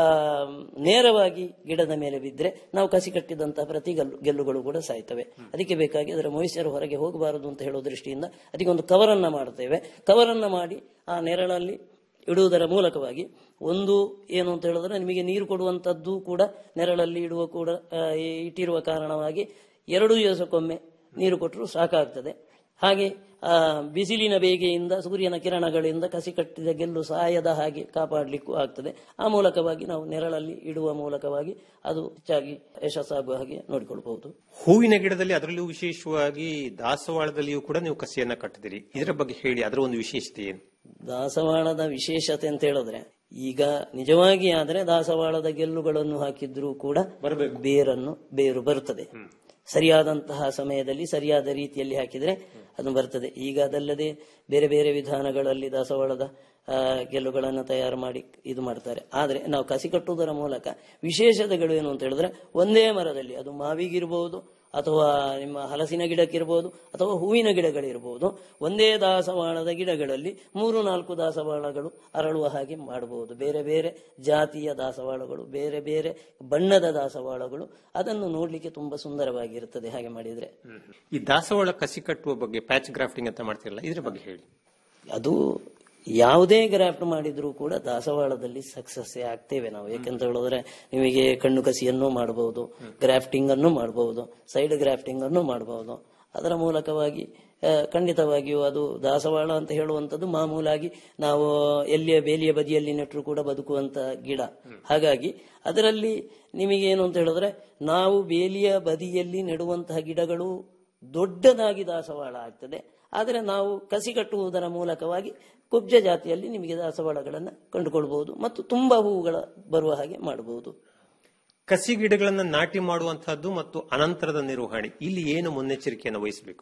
ನೇರವಾಗಿ ಗಿಡದ ಮೇಲೆ ಬಿದ್ದರೆ ನಾವು ಕಸಿ ಕಟ್ಟಿದಂತಹ ಪ್ರತಿ ಗಲ್ಲು ಗೆಲ್ಲುಗಳು ಕೂಡ ಸಾಯ್ತವೆ ಅದಕ್ಕೆ ಬೇಕಾಗಿ ಅದರ ಮಾಯಿಶ್ಚರ್ ಹೊರಗೆ ಹೋಗಬಾರದು ಅಂತ ಹೇಳೋ ದೃಷ್ಟಿಯಿಂದ ಅದಕ್ಕೆ ಒಂದು ಕವರನ್ನ ಮಾಡ್ತೇವೆ ಕವರನ್ನ ಮಾಡಿ ಆ ನೆರಳಲ್ಲಿ ಇಡುವುದರ ಮೂಲಕವಾಗಿ ಒಂದು ಏನು ಅಂತ ಹೇಳಿದ್ರೆ ನಿಮಗೆ ನೀರು ಕೊಡುವಂತದ್ದು ಕೂಡ ನೆರಳಲ್ಲಿ ಇಡುವ ಕೂಡ ಆ, ಇಟ್ಟಿರುವ ಕಾರಣವಾಗಿ ಎರಡು ದಿವಸಕ್ಕೊಮ್ಮೆ ನೀರು ಕೊಟ್ಟರು ಸಾಕಾಗ್ತದೆ ಹಾಗೆ ಆ, ಬಿಸಿಲಿನ ಬೇಗೆಯಿಂದ ಸೂರ್ಯನ ಕಿರಣಗಳಿಂದ ಕಸಿ ಕಟ್ಟಿದ ಗೆಲ್ಲು ಸಾಯದ ಹಾಗೆ ಕಾಪಾಡಲಿಕ್ಕೂ ಆಗ್ತದೆ ಆ ಮೂಲಕವಾಗಿ ನಾವು ನೆರಳಲ್ಲಿ ಇಡುವ ಮೂಲಕವಾಗಿ ಅದು ಹೆಚ್ಚಾಗಿ ಯಶಸ್ಸಾಗುವ ಹಾಗೆ ನೋಡಿಕೊಳ್ಬಹುದು ಹೂವಿನ ಗಿಡದಲ್ಲಿ ಅದರಲ್ಲೂ ವಿಶೇಷವಾಗಿ ದಾಸವಾಳದಲ್ಲಿಯೂ ಕೂಡ ನೀವು ಕಸಿಯನ್ನ ಕಟ್ಟಿದಿರಿ ಇದರ ಬಗ್ಗೆ ಹೇಳಿ ಅದರ ಒಂದು ವಿಶೇಷತೆ ಏನು ದಾಸವಾಳದ ವಿಶೇಷತೆ ಅಂತ ಹೇಳಿದ್ರೆ ಈಗ ನಿಜವಾಗಿ ಆದ್ರೆ ದಾಸವಾಳದ ಗೆಲ್ಲುಗಳನ್ನು ಹಾಕಿದ್ರೂ ಕೂಡ ಬೇರನ್ನು ಬೇರು ಬರುತ್ತದೆ ಸರಿಯಾದಂತಹ ಸಮಯದಲ್ಲಿ ಸರಿಯಾದ ರೀತಿಯಲ್ಲಿ ಹಾಕಿದ್ರೆ ಅದು ಬರ್ತದೆ ಈಗ ಅದಲ್ಲದೆ ಬೇರೆ ಬೇರೆ ವಿಧಾನಗಳಲ್ಲಿ ದಾಸವಾಳದ ಆ, ಗೆಲ್ಲುಗಳನ್ನು ತಯಾರು ಮಾಡಿ ಇದು ಮಾಡ್ತಾರೆ ಆದ್ರೆ ನಾವು ಕಸಿ ಕಟ್ಟುವುದರ ಮೂಲಕ ವಿಶೇಷತೆಗಳು ಏನು ಅಂತ ಹೇಳಿದ್ರೆ ಒಂದೇ ಮರದಲ್ಲಿ ಅದು ಮಾವಿಗಿರ್ಬೋದು ಅಥವಾ ನಿಮ್ಮ ಹಲಸಿನ ಗಿಡಕ್ಕಿರ್ಬೋದು ಅಥವಾ ಹೂವಿನ ಗಿಡಗಳಿರ್ಬೋದು ಒಂದೇ ದಾಸವಾಳದ ಗಿಡಗಳಲ್ಲಿ ಮೂರು ನಾಲ್ಕು ದಾಸವಾಳಗಳು ಅರಳುವ ಹಾಗೆ ಮಾಡಬಹುದು ಬೇರೆ ಬೇರೆ ಜಾತಿಯ ದಾಸವಾಳಗಳು ಬೇರೆ ಬೇರೆ ಬಣ್ಣದ ದಾಸವಾಳಗಳು ಅದನ್ನು ನೋಡ್ಲಿಕ್ಕೆ ತುಂಬಾ ಸುಂದರವಾಗಿರುತ್ತದೆ ಹಾಗೆ ಮಾಡಿದ್ರೆ ಈ ದಾಸವಾಳ ಕಸಿ ಕಟ್ಟುವ ಬಗ್ಗೆ ಪ್ಯಾಚ್ ಗ್ರಾಫ್ಟಿಂಗ್ ಅಂತ ಮಾಡ್ತಿರಲ್ಲ ಇದರ ಬಗ್ಗೆ ಹೇಳಿ ಅದು ಯಾವುದೇ ಗ್ರಾಫ್ಟ್ ಮಾಡಿದ್ರೂ ಕೂಡ ದಾಸವಾಳದಲ್ಲಿ ಸಕ್ಸಸ್ ಆಗ್ತೇವೆ ನಾವು ಯಾಕಂತ ಹೇಳಿದ್ರೆ ನಿಮಗೆ ಕಣ್ಣು ಕಸಿಯನ್ನು ಮಾಡಬಹುದು ಗ್ರಾಫ್ಟಿಂಗ್ ಅನ್ನು ಮಾಡಬಹುದು ಸೈಡ್ ಗ್ರಾಫ್ಟಿಂಗ್ ಅನ್ನು ಮಾಡಬಹುದು ಅದರ ಮೂಲಕವಾಗಿ ಆ, ಖಂಡಿತವಾಗಿಯೂ ಅದು ದಾಸವಾಳ ಅಂತ ಹೇಳುವಂಥದ್ದು ಮಾಮೂಲಾಗಿ ನಾವು ಎಲ್ಲಿಯ ಬೇಲಿಯ ಬದಿಯಲ್ಲಿ ನೆಟ್ಟರು ಕೂಡ ಬದುಕುವಂತ ಗಿಡ ಹಾಗಾಗಿ ಅದರಲ್ಲಿ ನಿಮಗೇನು ಅಂತ ಹೇಳಿದ್ರೆ ನಾವು ಬೇಲಿಯ ಬದಿಯಲ್ಲಿ ನೆಡುವಂತಹ ಗಿಡಗಳು ದೊಡ್ಡದಾಗಿ ದಾಸವಾಳ ಆಗ್ತದೆ ಆದರೆ ನಾವು ಕಸಿ ಕಟ್ಟುವುದರ ಮೂಲಕವಾಗಿ ಕುಬ್ಜ ಜಾತಿಯಲ್ಲಿ ನಿಮಗೆ ದಾಸವಾಳಗಳನ್ನು ಕಂಡುಕೊಳ್ಬಹುದು ಮತ್ತು ತುಂಬಾ ಹೂವುಗಳ ಬರುವ ಹಾಗೆ ಮಾಡಬಹುದು ಕಸಿ ಗಿಡಗಳನ್ನ ನಾಟಿ ಮಾಡುವಂತಹದ್ದು ಮತ್ತು ಅನಂತರದ ನಿರ್ವಹಣೆ ಇಲ್ಲಿ ಏನು ಮುನ್ನೆಚ್ಚರಿಕೆಯನ್ನು ವಹಿಸಬೇಕು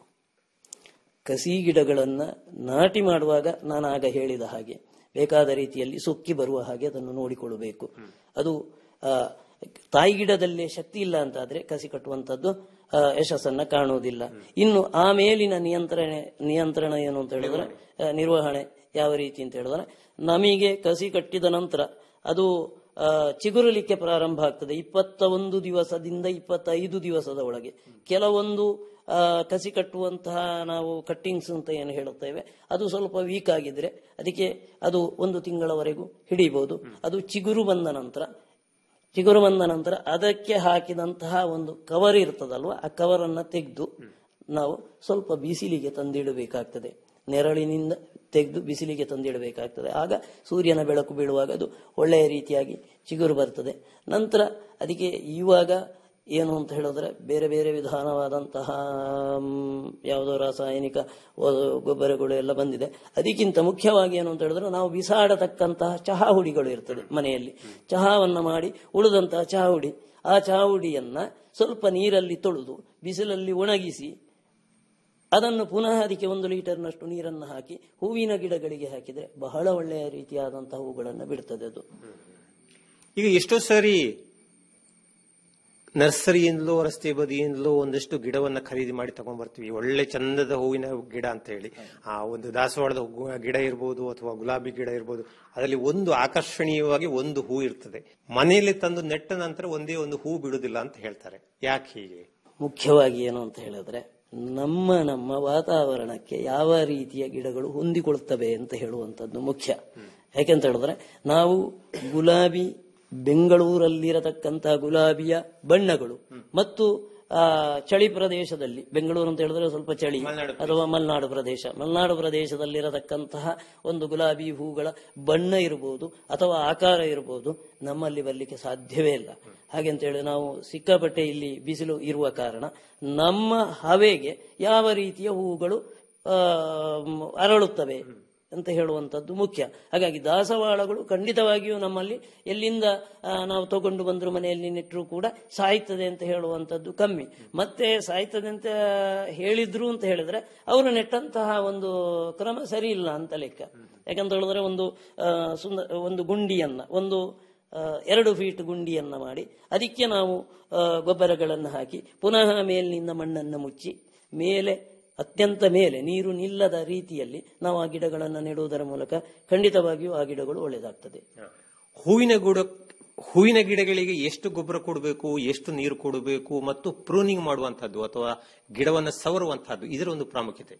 ಕಸಿ ಗಿಡಗಳನ್ನ ನಾಟಿ ಮಾಡುವಾಗ ನಾನು ಆಗ ಹೇಳಿದ ಹಾಗೆ ಬೇಕಾದ ರೀತಿಯಲ್ಲಿ ಸೊಕ್ಕಿ ಬರುವ ಹಾಗೆ ಅದನ್ನು ನೋಡಿಕೊಳ್ಳಬೇಕು ಅದು ಆ, ತಾಯಿ ಗಿಡದಲ್ಲೇ ಶಕ್ತಿ ಇಲ್ಲ ಅಂತಾದ್ರೆ ಕಸಿ ಕಟ್ಟುವಂತದ್ದು ಆ, ಯಶಸ್ಸನ್ನ ಕಾಣುವುದಿಲ್ಲ ಇನ್ನು ಆ ಮೇಲಿನ ನಿಯಂತ್ರಣ ನಿಯಂತ್ರಣ ಏನು ಅಂತ ಹೇಳಿದ್ರೆ ಆ, ನಿರ್ವಹಣೆ ಯಾವ ರೀತಿ ಅಂತ ಹೇಳಿದ್ರೆ ನಮಗೆ ಕಸಿ ಕಟ್ಟಿದ ನಂತರ ಅದು ಆ, ಚಿಗುರಲಿಕ್ಕೆ ಪ್ರಾರಂಭ ಆಗ್ತದೆ ಇಪ್ಪತ್ತ ಒಂದು ದಿವಸದಿಂದ ಇಪ್ಪತ್ತೈದು ದಿವಸದ ಒಳಗೆ ಕೆಲವೊಂದು ಆ, ಕಸಿ ಕಟ್ಟುವಂತಹ ನಾವು ಕಟ್ಟಿಂಗ್ಸ್ ಅಂತ ಏನು ಹೇಳುತ್ತೇವೆ ಅದು ಸ್ವಲ್ಪ ವೀಕ್ ಆಗಿದ್ರೆ ಅದಕ್ಕೆ ಅದು ಒಂದು ತಿಂಗಳವರೆಗೂ ಹಿಡಿಬಹುದು ಅದು ಚಿಗುರು ಬಂದ ನಂತರ ಚಿಗುರು ಬಂದ ನಂತರ ಅದಕ್ಕೆ ಹಾಕಿದಂತಹ ಒಂದು ಕವರ್ ಇರ್ತದಲ್ವಾ ಆ ಕವರ್ ಅನ್ನ ತೆಗೆದು ನಾವು ಸ್ವಲ್ಪ ಬಿಸಿಲಿಗೆ ತಂದಿಡಬೇಕಾಗ್ತದೆ ನೆರಳಿನಿಂದ ತೆಗೆದು ಬಿಸಿಲಿಗೆ ತಂದಿಡಬೇಕಾಗ್ತದೆ ಆಗ ಸೂರ್ಯನ ಬೆಳಕು ಬೀಳುವಾಗ ಅದು ಒಳ್ಳೆಯ ರೀತಿಯಾಗಿ ಚಿಗುರು ಬರ್ತದೆ ನಂತರ ಅದಕ್ಕೆ ಇವಾಗ ಏನು ಅಂತ ಹೇಳಿದ್ರೆ ಬೇರೆ ಬೇರೆ ವಿಧಾನವಾದಂತಹ ಮ್, ಯಾವುದೋ ರಾಸಾಯನಿಕ ಒ- ಗೊಬ್ಬರಗಳು ಎಲ್ಲ ಬಂದಿದೆ ಅದಕ್ಕಿಂತ ಮುಖ್ಯವಾಗಿ ಏನು ಅಂತ ಹೇಳಿದ್ರೆ ನಾವು ಬಿಸಾಡತಕ್ಕಂತಹ ಚಹಾ ಹುಡಿಗಳು ಇರ್ತದೆ ಮನೆಯಲ್ಲಿ ಚಹಾವನ್ನ ಮಾಡಿ ಉಳಿದಂತಹ ಚಹಾ ಹುಡಿ ಆ ಚಹಾ ಹುಡಿಯನ್ನ ಸ್ವಲ್ಪ ನೀರಲ್ಲಿ ತೊಳೆದು ಬಿಸಿಲಲ್ಲಿ ಒಣಗಿಸಿ ಅದನ್ನು ಪುನಃ ಅದಕ್ಕೆ ಒಂದು ಲೀಟರ್ನಷ್ಟು ನೀರನ್ನು ಹಾಕಿ ಹೂವಿನ ಗಿಡಗಳಿಗೆ ಹಾಕಿದ್ರೆ ಬಹಳ ಒಳ್ಳೆಯ ರೀತಿಯಾದಂತಹ ಹೂಗಳನ್ನು ಬಿಡ್ತದೆ ಅದು ಈಗ ಎಷ್ಟೋ ಸಾರಿ ನರ್ಸರಿಯಿಂದಲೋ ರಸ್ತೆ ಬದಿಯಿಂದಲೋ ಒಂದಷ್ಟು ಗಿಡವನ್ನ ಖರೀದಿ ಮಾಡಿ ತಗೊಂಡ್ ಬರ್ತೀವಿ ಒಳ್ಳೆ ಚಂದದ ಹೂವಿನ ಗಿಡ ಅಂತ ಹೇಳಿ ಆ ಒಂದು ದಾಸವಾಳದ ಹೂ- ಗಿಡ ಇರ್ಬೋದು ಅಥವಾ ಗುಲಾಬಿ ಗಿಡ ಇರ್ಬೋದು ಅದರಲ್ಲಿ ಒಂದು ಆಕರ್ಷಣೀಯವಾಗಿ ಒಂದು ಹೂ ಇರ್ತದೆ ಮನೆಯಲ್ಲಿ ತಂದು ನೆಟ್ಟ ನಂತರ ಒಂದೇ ಒಂದು ಹೂ ಬಿಡುದಿಲ್ಲ ಅಂತ ಹೇಳ್ತಾರೆ ಯಾಕೆ ಹೀಗೆ ಮುಖ್ಯವಾಗಿ ಏನು ಅಂತ ಹೇಳಿದ್ರೆ ನಮ್ಮ ನಮ್ಮ ವಾತಾವರಣಕ್ಕೆ ಯಾವ ರೀತಿಯ ಗಿಡಗಳು ಹೊಂದಿಕೊಳ್ತವೆ ಅಂತ ಹೇಳುವಂತದ್ದು ಮುಖ್ಯ ಯಾಕೆಂತ ಹೇಳಿದ್ರೆ ನಾವು ಗುಲಾಬಿ ಬೆಂಗಳೂರಲ್ಲಿರತಕ್ಕಂತಹ ಗುಲಾಬಿಯ ಬಣ್ಣಗಳು ಮತ್ತು ಆ ಚಳಿ ಪ್ರದೇಶದಲ್ಲಿ ಬೆಂಗಳೂರು ಅಂತ ಹೇಳಿದ್ರೆ ಸ್ವಲ್ಪ ಚಳಿ ಅಥವಾ ಮಲೆನಾಡು ಪ್ರದೇಶ ಮಲೆನಾಡು ಪ್ರದೇಶದಲ್ಲಿರತಕ್ಕಂತಹ ಒಂದು ಗುಲಾಬಿ ಹೂಗಳ ಬಣ್ಣ ಇರಬಹುದು ಅಥವಾ ಆಕಾರ ಇರಬಹುದು ನಮ್ಮಲ್ಲಿ ಬರಲಿಕ್ಕೆ ಸಾಧ್ಯವೇ ಇಲ್ಲ ಹಾಗೆ ಅಂತ ಹೇಳಿ ನಾವು ಸಿಕ್ಕಾಪಟ್ಟೆ ಇಲ್ಲಿ ಬಿಸಿಲು ಇರುವ ಕಾರಣ ನಮ್ಮ ಹವೆಗೆ ಯಾವ ರೀತಿಯ ಹೂಗಳು ಆ, ಮ್, ಅರಳುತ್ತವೆ ಅಂತ ಹೇಳುವಂತದ್ದು ಮುಖ್ಯ ಹಾಗಾಗಿ ದಾಸವಾಳಗಳು ಖಂಡಿತವಾಗಿಯೂ ನಮ್ಮಲ್ಲಿ ಎಲ್ಲಿಂದ ಆ, ನಾವು ತಗೊಂಡು ಬಂದ್ರು ಮನೆಯಲ್ಲಿ ನೆಟ್ಟರು ಕೂಡ ಸಾಯ್ತದೆ ಅಂತ ಹೇಳುವಂತದ್ದು ಕಮ್ಮಿ ಮತ್ತೆ ಸಾಯ್ತದೆ ಅಂತ ಹೇಳಿದ್ರು ಅಂತ ಹೇಳಿದ್ರೆ ಅವರು ನೆಟ್ಟಂತಹ ಒಂದು ಕ್ರಮ ಸರಿ ಇಲ್ಲ ಅಂತ ಲೆಕ್ಕ ಯಾಕಂತ ಹೇಳಿದ್ರೆ ಒಂದು ಆ, ಸುಂದರ ಒಂದು ಗುಂಡಿಯನ್ನ ಒಂದು ಆ, ಎರಡು ಫೀಟ್ ಗುಂಡಿಯನ್ನ ಮಾಡಿ ಅದಕ್ಕೆ ನಾವು ಆ, ಗೊಬ್ಬರಗಳನ್ನು ಹಾಕಿ ಪುನಃ ಮೇಲಿನಿಂದ ಮಣ್ಣನ್ನು ಮುಚ್ಚಿ ಮೇಲೆ ಅತ್ಯಂತ ಮೇಲೆ ನೀರು ನಿಲ್ಲದ ರೀತಿಯಲ್ಲಿ ನಾವು ಆ ಗಿಡಗಳನ್ನು ನೆಡುವುದರ ಮೂಲಕ ಖಂಡಿತವಾಗಿಯೂ ಆ ಗಿಡಗಳು ಒಳ್ಳೆಯದಾಗ್ತದೆ ಹೂವಿನ ಗಿಡ ಹೂವಿನ ಗಿಡಗಳಿಗೆ ಎಷ್ಟು ಗೊಬ್ಬರ ಕೊಡಬೇಕು ಎಷ್ಟು ನೀರು ಕೊಡಬೇಕು ಮತ್ತು ಪ್ರೂನಿಂಗ್ ಮಾಡುವಂತಹದ್ದು ಅಥವಾ ಗಿಡವನ್ನು ಸವರುವಂತಹದ್ದು ಇದರ ಒಂದು ಪ್ರಾಮುಖ್ಯತೆ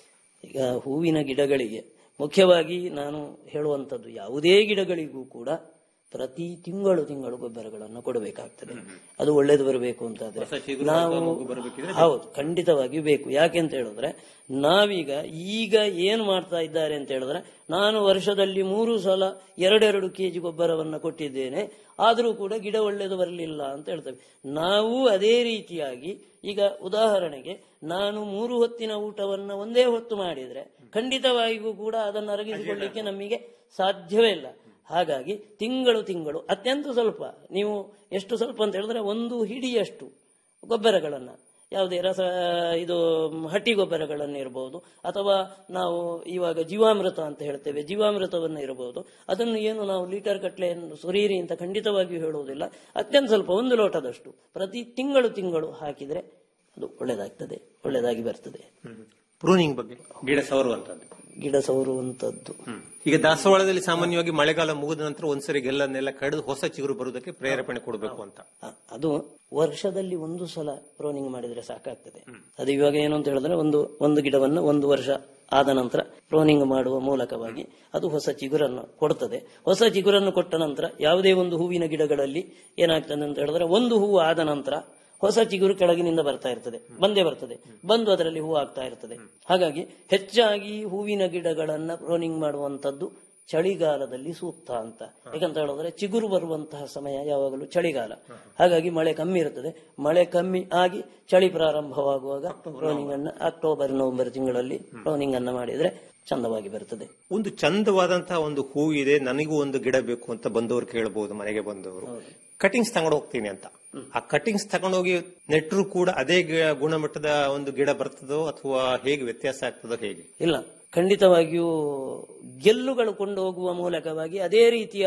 ಈಗ ಹೂವಿನ ಗಿಡಗಳಿಗೆ ಮುಖ್ಯವಾಗಿ ನಾನು ಹೇಳುವಂಥದ್ದು ಯಾವುದೇ ಗಿಡಗಳಿಗೂ ಕೂಡ ಪ್ರತಿ ತಿಂಗಳು ತಿಂಗಳು ಗೊಬ್ಬರಗಳನ್ನು ಕೊಡಬೇಕಾಗ್ತದೆ ಅದು ಒಳ್ಳೇದು ಬರಬೇಕು ಅಂತಾದ್ರೆ ನಾವು ಹೌದು ಖಂಡಿತವಾಗಿಯೂ ಬೇಕು ಯಾಕೆ ಅಂತ ಹೇಳಿದ್ರೆ ನಾವೀಗ ಈಗ ಏನು ಮಾಡ್ತಾ ಇದ್ದಾರೆ ಅಂತ ಹೇಳಿದ್ರೆ ನಾನು ವರ್ಷದಲ್ಲಿ ಮೂರು ಸಲ ಎರಡೆರಡು ಕೆಜಿ ಗೊಬ್ಬರವನ್ನು ಕೊಟ್ಟಿದ್ದೇನೆ ಆದರೂ ಕೂಡ ಗಿಡ ಒಳ್ಳೇದು ಬರಲಿಲ್ಲ ಅಂತ ಹೇಳ್ತೇವೆ ನಾವು ಅದೇ ರೀತಿಯಾಗಿ ಈಗ ಉದಾಹರಣೆಗೆ ನಾನು ಮೂರು ಹೊತ್ತಿನ ಊಟವನ್ನ ಒಂದೇ ಹೊತ್ತು ಮಾಡಿದ್ರೆ ಖಂಡಿತವಾಗಿಯೂ ಕೂಡ ಅದನ್ನು ಅರಗಿಸಿಕೊಳ್ಳಿಕ್ಕೆ ನಮಗೆ ಸಾಧ್ಯವೇ ಇಲ್ಲ ಹಾಗಾಗಿ ತಿಂಗಳು ತಿಂಗಳು ಅತ್ಯಂತ ಸ್ವಲ್ಪ ನೀವು ಎಷ್ಟು ಸ್ವಲ್ಪ ಅಂತ ಹೇಳಿದ್ರೆ ಒಂದು ಹಿಡಿಯಷ್ಟು ಗೊಬ್ಬರಗಳನ್ನ ಯಾವುದೇ ರಸ ಇದು ಮ್, ಹಟ್ಟಿ ಗೊಬ್ಬರಗಳನ್ನು ಇರಬಹುದು ಅಥವಾ ನಾವು ಇವಾಗ ಜೀವಾಮೃತ ಅಂತ ಹೇಳ್ತೇವೆ ಜೀವಾಮೃತವನ್ನು ಇರಬಹುದು ಅದನ್ನು ಏನು ನಾವು ಲೀಟರ್ ಕಟ್ಲೆಯನ್ನು ಸುರೀರಿ ಅಂತ ಖಂಡಿತವಾಗಿಯೂ ಹೇಳುವುದಿಲ್ಲ ಅತ್ಯಂತ ಸ್ವಲ್ಪ ಒಂದು ಲೋಟದಷ್ಟು ಪ್ರತಿ ತಿಂಗಳು ತಿಂಗಳು ಹಾಕಿದ್ರೆ ಅದು ಒಳ್ಳೆಯದಾಗ್ತದೆ ಒಳ್ಳೆಯದಾಗಿ ಬರ್ತದೆ ಪ್ರೂನಿಂಗ್ ಬಗ್ಗೆ ಗಿಡ ಸವರುವಂತದ್ದು ಗಿಡ ಸವರುವಂತದ್ದು ಈಗ ದಾಸವಾಳದಲ್ಲಿ ಸಾಮಾನ್ಯವಾಗಿ ಮಳೆಗಾಲ ಮುಗಿದ ನಂತರ ಒಂದ್ಸರಿ ಗೆಲ್ಲನ್ನೆಲ್ಲ ಕಡಿದು ಹೊಸ ಚಿಗುರು ಬರುವುದಕ್ಕೆ ಪ್ರೇರೇಪಣೆ ಕೊಡಬೇಕು ಅಂತ ಅ- ಅದು ವರ್ಷದಲ್ಲಿ ಒಂದು ಸಲ ಪ್ರೋನಿಂಗ್ ಮಾಡಿದ್ರೆ ಸಾಕಾಗ್ತದೆ ಅದು ಇವಾಗ ಏನು ಅಂತ ಹೇಳಿದ್ರೆ ಒಂದು ಒಂದು ಗಿಡವನ್ನು ಒಂದು ವರ್ಷ ಆದ ನಂತರ ಪ್ರೋನಿಂಗ್ ಮಾಡುವ ಮೂಲಕವಾಗಿ ಅದು ಹೊಸ ಚಿಗುರನ್ನು ಕೊಡ್ತದೆ ಹೊಸ ಚಿಗುರನ್ನು ಕೊಟ್ಟ ನಂತರ ಯಾವುದೇ ಒಂದು ಹೂವಿನ ಗಿಡಗಳಲ್ಲಿ ಏನಾಗ್ತದೆ ಅಂತ ಹೇಳಿದ್ರೆ ಒಂದು ಹೂವು ಆದ ನಂತರ ಹೊಸ ಚಿಗುರು ಕೆಳಗಿನಿಂದ ಬರ್ತಾ ಇರ್ತದೆ ಬಂದೇ ಬರ್ತದೆ ಬಂದು ಅದರಲ್ಲಿ ಹೂ ಆಗ್ತಾ ಇರ್ತದೆ ಹಾಗಾಗಿ ಹೆಚ್ಚಾಗಿ ಹೂವಿನ ಗಿಡಗಳನ್ನ ಪ್ರೋನಿಂಗ್ ಮಾಡುವಂತದ್ದು ಚಳಿಗಾಲದಲ್ಲಿ ಸೂಕ್ತ ಅಂತ ಯಾಕಂತ ಹೇಳಿದ್ರೆ ಚಿಗುರು ಬರುವಂತಹ ಸಮಯ ಯಾವಾಗಲೂ ಚಳಿಗಾಲ ಹಾಗಾಗಿ ಮಳೆ ಕಮ್ಮಿ ಇರುತ್ತದೆ ಮಳೆ ಕಮ್ಮಿ ಆಗಿ ಚಳಿ ಪ್ರಾರಂಭವಾಗುವಾಗ ಪ್ರೋನಿಂಗ್ ಅನ್ನ ಅಕ್ಟೋಬರ್ ನವೆಂಬರ್ ತಿಂಗಳಲ್ಲಿ ಪ್ರೋನಿಂಗ್ ಅನ್ನ ಮಾಡಿದ್ರೆ ಚಂದವಾಗಿ ಬರ್ತದೆ ಒಂದು ಚಂದವಾದಂತಹ ಒಂದು ಹೂ ಇದೆ ನನಗೂ ಒಂದು ಗಿಡ ಬೇಕು ಅಂತ ಬಂದವರು ಕೇಳಬಹುದು ಮನೆಗೆ ಬಂದವರು ಕಟಿಂಗ್ಸ್ ತಗೊಂಡು ಹೋಗ್ತೀನಿ ಅಂತ ಆ ಕಟಿಂಗ್ಸ್ ತಗೊಂಡೋಗಿ ನೆಟ್ಟರು ಕೂಡ ಅದೇ ಗಿ- ಗುಣಮಟ್ಟದ ಒಂದು ಗಿಡ ಬರ್ತದೋ ಅಥವಾ ಹೇಗೆ ವ್ಯತ್ಯಾಸ ಆಗ್ತದೋ ಹೇಗೆ ಇಲ್ಲ ಖಂಡಿತವಾಗಿಯೂ ಗೆಲ್ಲುಗಳು ಕೊಂಡು ಹೋಗುವ ಮೂಲಕವಾಗಿ ಅದೇ ರೀತಿಯ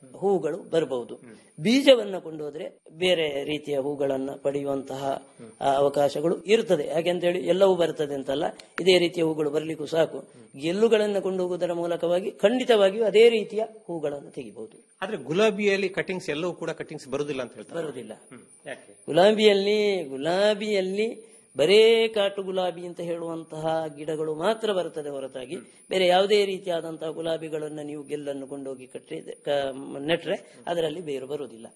ಹೂಗಳು ಬರಬಹುದು ಬೀಜವನ್ನ ಕೊಂಡೋದ್ರೆ ಬೇರೆ ರೀತಿಯ ಹೂಗಳನ್ನ ಪಡೆಯುವಂತಹ ಆ, ಅವಕಾಶಗಳು ಇರ್ತದೆ ಯಾಕೆಂತೇಳಿ ಎಲ್ಲವೂ ಬರ್ತದೆ ಅಂತಲ್ಲ ಇದೇ ರೀತಿಯ ಹೂಗಳು ಬರಲಿಕ್ಕೂ ಸಾಕು ಗೆಲ್ಲುಗಳನ್ನ ಕೊಂಡೋಗುವುದರ ಮೂಲಕವಾಗಿ ಖಂಡಿತವಾಗಿಯೂ ಅದೇ ರೀತಿಯ ಹೂಗಳನ್ನು ತೆಗಿಬಹುದು ಆದ್ರೆ ಗುಲಾಬಿಯಲ್ಲಿ ಕಟಿಂಗ್ಸ್ ಎಲ್ಲವೂ ಕೂಡ ಕಟಿಂಗ್ಸ್ ಬರುದಿಲ್ಲ ಅಂತ ಹೇಳ್ತಾರೆ ಬರುವುದಿಲ್ಲ ಯಾಕೆ ಗುಲಾಬಿಯಲ್ಲಿ ಗುಲಾಬಿಯಲ್ಲಿ ಬರೇ ಕಾಟು ಗುಲಾಬಿ ಅಂತ ಹೇಳುವಂತಹ ಗಿಡಗಳು ಮಾತ್ರ ಬರುತ್ತದೆ ಹೊರತಾಗಿ ಬೇರೆ ಯಾವುದೇ ರೀತಿಯಾದಂತಹ ಗುಲಾಬಿಗಳನ್ನು ನೀವು ಗೆಲ್ಲನ್ನು ಕೊಂಡೋಗಿ ಕಟ್ಟಿದ್ರೆ ಕ- ನೆಟ್ರೆ ಅದರಲ್ಲಿ ಬೇರು ಬರುವುದಿಲ್ಲ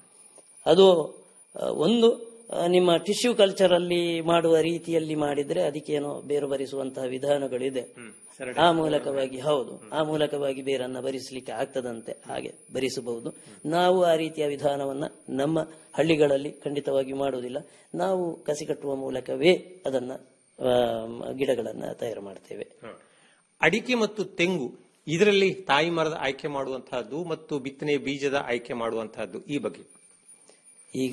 ಅದು ಆ, ಒಂದು ಆ, ನಿಮ್ಮ ಟಿಶ್ಯೂ ಕಲ್ಚರ್ ಅಲ್ಲಿ ಮಾಡುವ ರೀತಿಯಲ್ಲಿ ಮಾಡಿದ್ರೆ ಅದಕ್ಕೇನೋ ಬೇರು ಬರಿಸುವಂತಹ ವಿಧಾನಗಳಿದೆ ಆ ಮೂಲಕವಾಗಿ ಹೌದು ಆ ಮೂಲಕವಾಗಿ ಬೇರನ್ನ ಭರಿಸಲಿಕ್ಕೆ ಆಗ್ತದಂತೆ ಹಾಗೆ ಭರಿಸಬಹುದು ನಾವು ಆ ರೀತಿಯ ವಿಧಾನವನ್ನ ನಮ್ಮ ಹಳ್ಳಿಗಳಲ್ಲಿ ಖಂಡಿತವಾಗಿ ಮಾಡುವುದಿಲ್ಲ ನಾವು ಕಸಿ ಕಟ್ಟುವ ಮೂಲಕವೇ ಅದನ್ನ ಆ, ಗಿಡಗಳನ್ನ ತಯಾರು ಮಾಡ್ತೇವೆ ಅಡಿಕೆ ಮತ್ತು ತೆಂಗು ಇದರಲ್ಲಿ ತಾಯಿ ಮರದ ಆಯ್ಕೆ ಮಾಡುವಂತಹದ್ದು ಮತ್ತು ಬಿತ್ತನೆ ಬೀಜದ ಆಯ್ಕೆ ಮಾಡುವಂತಹದ್ದು ಈ ಬಗ್ಗೆ ಈಗ